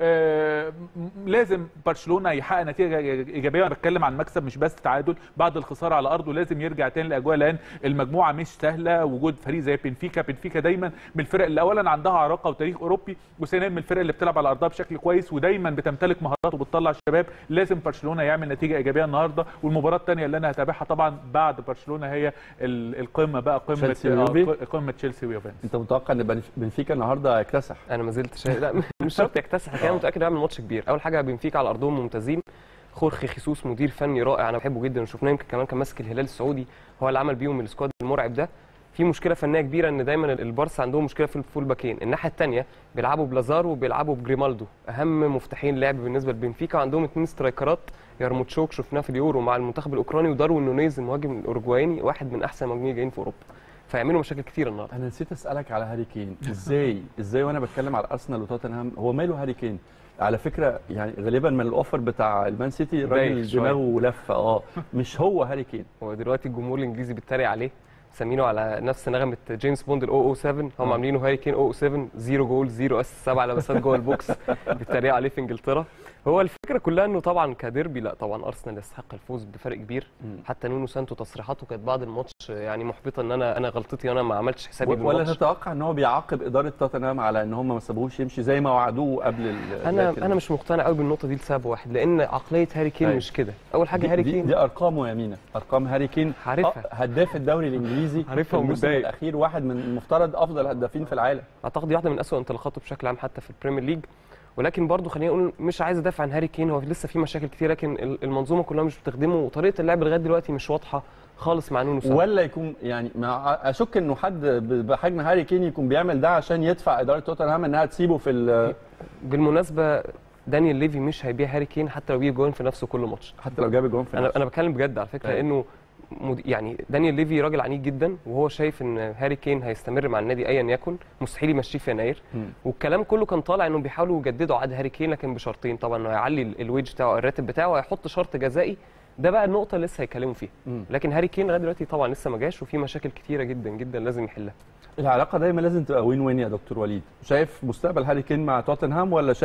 آه م- لازم برشلونه يحقق نتيجه ايجابيه انا بتكلم عن مكسب مش بس تعادل بعد الخساره على ارضه لازم يرجع تاني الاجواء لان المجموعه مش سهله وجود فريق زي بنفيكا بنفيكا دايما من الفرق اللي اولا عندها عراقه وتاريخ اوروبي وثانيا من الفرق اللي بتلعب على ارضها بشكل كويس ودايما بتمتلك مهارات وبتطلع الشباب لازم برشلونه يعمل نتيجه ايجابيه النهارده والمباراه الثانيه اللي انا هتابعها طبعا بعد برشلونه هي ال- القمه بقى قمه تشيلسي آه، ويوفي؟ قمه تشيلسي ويوفنتوس انت متوقع ان بنف- بنفيكا النهارده يكتسح انا ما زلت شايف لا مش شرط يكتسح انا كده متاكد هيعمل ماتش كبير اول حاجه بنفيكا على ارضهم ممتازين خورخي خيسوس مدير فني رائع انا بحبه جدا وشفناه يمكن كمان كان ماسك الهلال السعودي هو اللي عمل بيهم السكواد المرعب ده في مشكله فنيه كبيره ان دايما البارسا عندهم مشكله في الفول باكين الناحيه الثانيه بيلعبوا بلازارو وبيلعبوا بجريمالدو اهم مفتاحين لعب بالنسبه لبنفيكا وعندهم اثنين سترايكرات يرموتشوك شفناه في اليورو مع المنتخب الاوكراني وداروين نونيز المهاجم الاوروجوايني واحد من احسن المهاجمين جايين في اوروبا فيعملوا مشاكل كتير النهارده انا نسيت اسالك على هاري كين ازاي ازاي وانا بتكلم على ارسنال وتوتنهام هو ماله هاري كين على فكره يعني غالبا من الاوفر بتاع المان سيتي الراجل بايخ شوية. دماغه لفه اه مش هو هاري كين هو دلوقتي الجمهور الانجليزي بيتريق عليه مسمينه على نفس نغمه جيمس بوند ال 007 هم عاملينه هاري كين 007 زيرو جول زيرو اس سبع لمسات جوه البوكس بيتريقوا عليه في انجلترا هو الفكره كلها انه طبعا كديربي لا طبعا ارسنال يستحق الفوز بفرق كبير مم. حتى نونو سانتو تصريحاته كانت بعد الماتش يعني محبطه ان انا انا غلطتي وانا ما عملتش حسابي ولا بالماتش تتوقع ان هو بيعاقب اداره توتنهام على ان هم ما سابوهوش يمشي زي ما وعدوه قبل ال- انا بداية انا مش مقتنع قوي بالنقطه دي لسبب واحد لان عقليه هاري كين أيوة. مش كده اول حاجه دي, هاري دي, كين دي ارقامه يا مينا ارقام هاري كين عارفها. آه، هداف الدوري الانجليزي عارفها في الموسم ومتضايق. الاخير واحد من المفترض افضل هدافين في العالم اعتقد دي واحده من اسوأ انطلاقاته بشكل عام حتى في البريمير ليج ولكن برضه خلينا نقول مش عايز ادافع عن هاري كين هو لسه في مشاكل كتير لكن ال- المنظومه كلها مش بتخدمه وطريقه اللعب لغايه دلوقتي مش واضحه خالص مع نونو سانتو ولا يكون يعني مع اشك انه حد ب- بحجم هاري كين يكون بيعمل ده عشان يدفع اداره توتنهام انها تسيبه في ال- بالمناسبه دانيال ليفي مش هيبيع هاري كين حتى لو بيجيب جوان في نفسه كل ماتش حتى لو جاب الجون في انا نفسه. انا بتكلم بجد على فكره أيوة. لانه مد... يعني دانيال ليفي راجل عنيد جدا وهو شايف ان هاري كين هيستمر مع النادي ايا يكن مستحيل يمشيه في يناير مم. والكلام كله كان طالع انه بيحاولوا يجددوا عقد هاري كين لكن بشرطين طبعا انه هيعلي ال- الويج بتاعه الراتب بتاعه وهيحط شرط جزائي ده بقى النقطه اللي لسه هيتكلموا فيها مم. لكن هاري كين لغايه دلوقتي طبعا لسه ما جاش وفي مشاكل كتيره جدا جدا لازم يحلها العلاقه دايما لازم تبقى وين وين يا دكتور وليد شايف مستقبل هاري كين مع توتنهام ولا شايف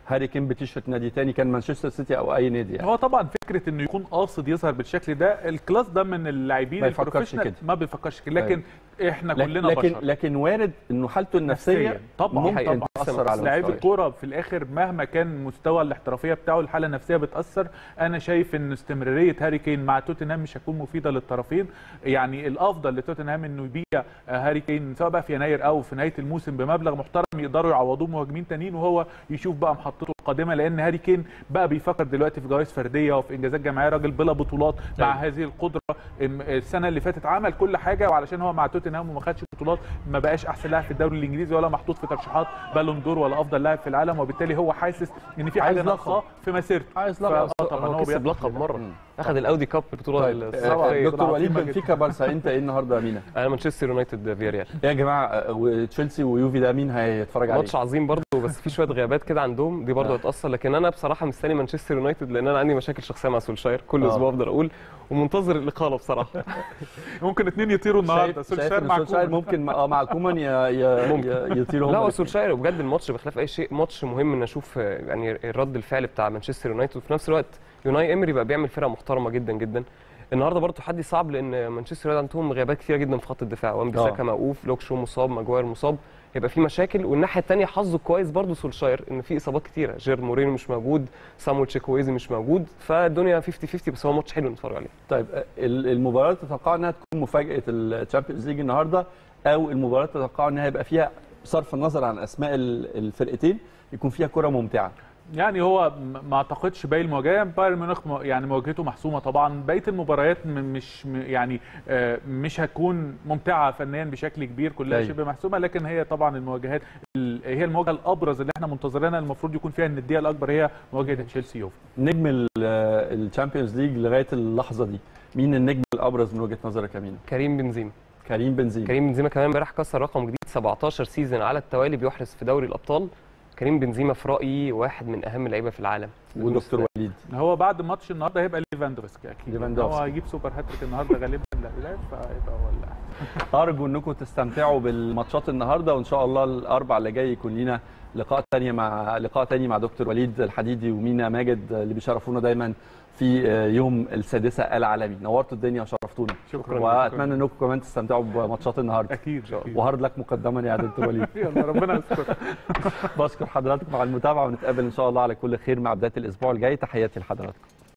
هاري كين بتيشرت نادي تاني كان مانشستر سيتي او اي نادي يعني هو طبعا فكره انه يكون قاصد يظهر بالشكل ده الكلاس ده من اللاعبين ما يفكرش البروفيشنال كده. ما بيفكرش كده لكن احنا لكن كلنا لكن, بشر لكن وارد انه حالته النفسيه نفسيا طبعا ممكن طبعا تاثر على لاعب مستواه. الكوره في الاخر مهما كان مستوى الاحترافيه بتاعه الحاله النفسيه بتاثر انا شايف ان استمراريه هاري كين مع توتنهام مش هتكون مفيده للطرفين يعني الافضل لتوتنهام انه يبيع آه، هاري كين سواء بقى في يناير او في نهايه الموسم بمبلغ محترم يقدروا يعوضوه مهاجمين تانيين وهو يشوف بقى محطته القادمه لان هاري كين بقى بيفكر دلوقتي في جوائز فرديه وفي انجازات جماعيه راجل بلا بطولات مع هذه القدره إم- السنه اللي فاتت عمل كل حاجه وعلشان هو مع توتنهام وما خدش بطولات ما بقاش احسن لاعب في الدوري الانجليزي ولا محطوط في ترشيحات بالون دور ولا افضل لاعب في العالم وبالتالي هو حاسس ان في عايز حاجه لقب. ناقصاه في مسيرته عايز فآه لقب. طبعا هو هو كسب بياخد لقب مره اخذ الاودي كاب البطوله طيب الصحفيه آه، دكتور وليد عظيمة بنفيكا بارسا انت ايه النهارده يا مينا؟ انا مانشستر يونايتد فيا ريال يا جماعه آه، وتشيلسي ويوفي ده مين هيتفرج عليه؟ ماتش عظيم برضه بس في شويه غيابات كده عندهم دي برضه آه. هتاثر لكن انا بصراحه مستني مانشستر يونايتد لان انا عندي مشاكل شخصيه مع سولشاير كل آه. اسبوع افضل اقول ومنتظر الاقاله بصراحه ممكن اتنين يطيروا النهارده شايف سولشاير شايف مع إن سولشاير كومان. ممكن مع- اه مع كومان ي- ي- ي- يطيروا لا هم هو الاتنين. سولشاير وبجد الماتش بخلاف اي شيء ماتش مهم ان اشوف آه، يعني الرد الفعل بتاع مانشستر يونايتد وفي نفس الوقت يوناي امري بقى بيعمل فرقه محترمه جدا جدا النهارده برضه تحدي صعب لان مانشستر يونايتد عندهم غيابات كتيره جدا في خط الدفاع وان بيساكا موقوف لوك شو مصاب ماجواير مصاب هيبقى في مشاكل والناحيه الثانيه حظه كويس برضه سولشاير ان في اصابات كتيره جير مورينو مش موجود سامويل تشيكويزي مش موجود فالدنيا 50 50 بس هو ماتش حلو نتفرج عليه طيب آه، ال- المباراه تتوقع انها تكون مفاجاه الشامبيونز ليج النهارده او المباراه تتوقع انها هيبقى فيها بصرف النظر عن اسماء ال- الفرقتين يكون فيها كره ممتعه يعني هو م- ما اعتقدش باقي المواجهات بايرن ميونخ م- يعني مواجهته محسومه طبعا بقيه المباريات م- مش م- يعني آه، مش هتكون ممتعه فنيا بشكل كبير كلها أيوة. شبه محسومه لكن هي طبعا المواجهات ال- هي المواجهه الابرز اللي احنا منتظرينها المفروض يكون فيها النديه الاكبر هي مواجهه تشيلسي يوفي نجم الشامبيونز ليج لغايه اللحظه دي مين النجم الابرز من وجهه نظرك يا مينا؟ كريم بنزيما كريم بنزيما كريم بنزيما كمان امبارح كسر رقم جديد 17 سيزون على التوالي بيحرز في دوري الابطال كريم بنزيما في رايي واحد من اهم اللعيبه في العالم ودكتور وليد هو بعد ماتش النهارده هيبقى ليفاندوفسكي اكيد ليفاندوفسكي. هو هيجيب سوبر هاتريك النهارده غالبا لا لا فهيبقى هو اللاعب ارجو انكم تستمتعوا بالماتشات النهارده وان شاء الله الاربع اللي جاي يكون لينا لقاء تاني مع لقاء تاني مع دكتور وليد الحديدي ومينا ماجد اللي بيشرفونا دايما في يوم السادسه العالمي نورتوا الدنيا وشرفتونا شكرا واتمنى انكم كمان تستمتعوا بماتشات النهارده اكيد اكيد وهارد لك مقدما يا دكتور وليد يلا ربنا يستر بشكر حضراتكم على المتابعه ونتقابل ان شاء الله على كل خير مع بدايه الاسبوع الجاي تحياتي لحضراتكم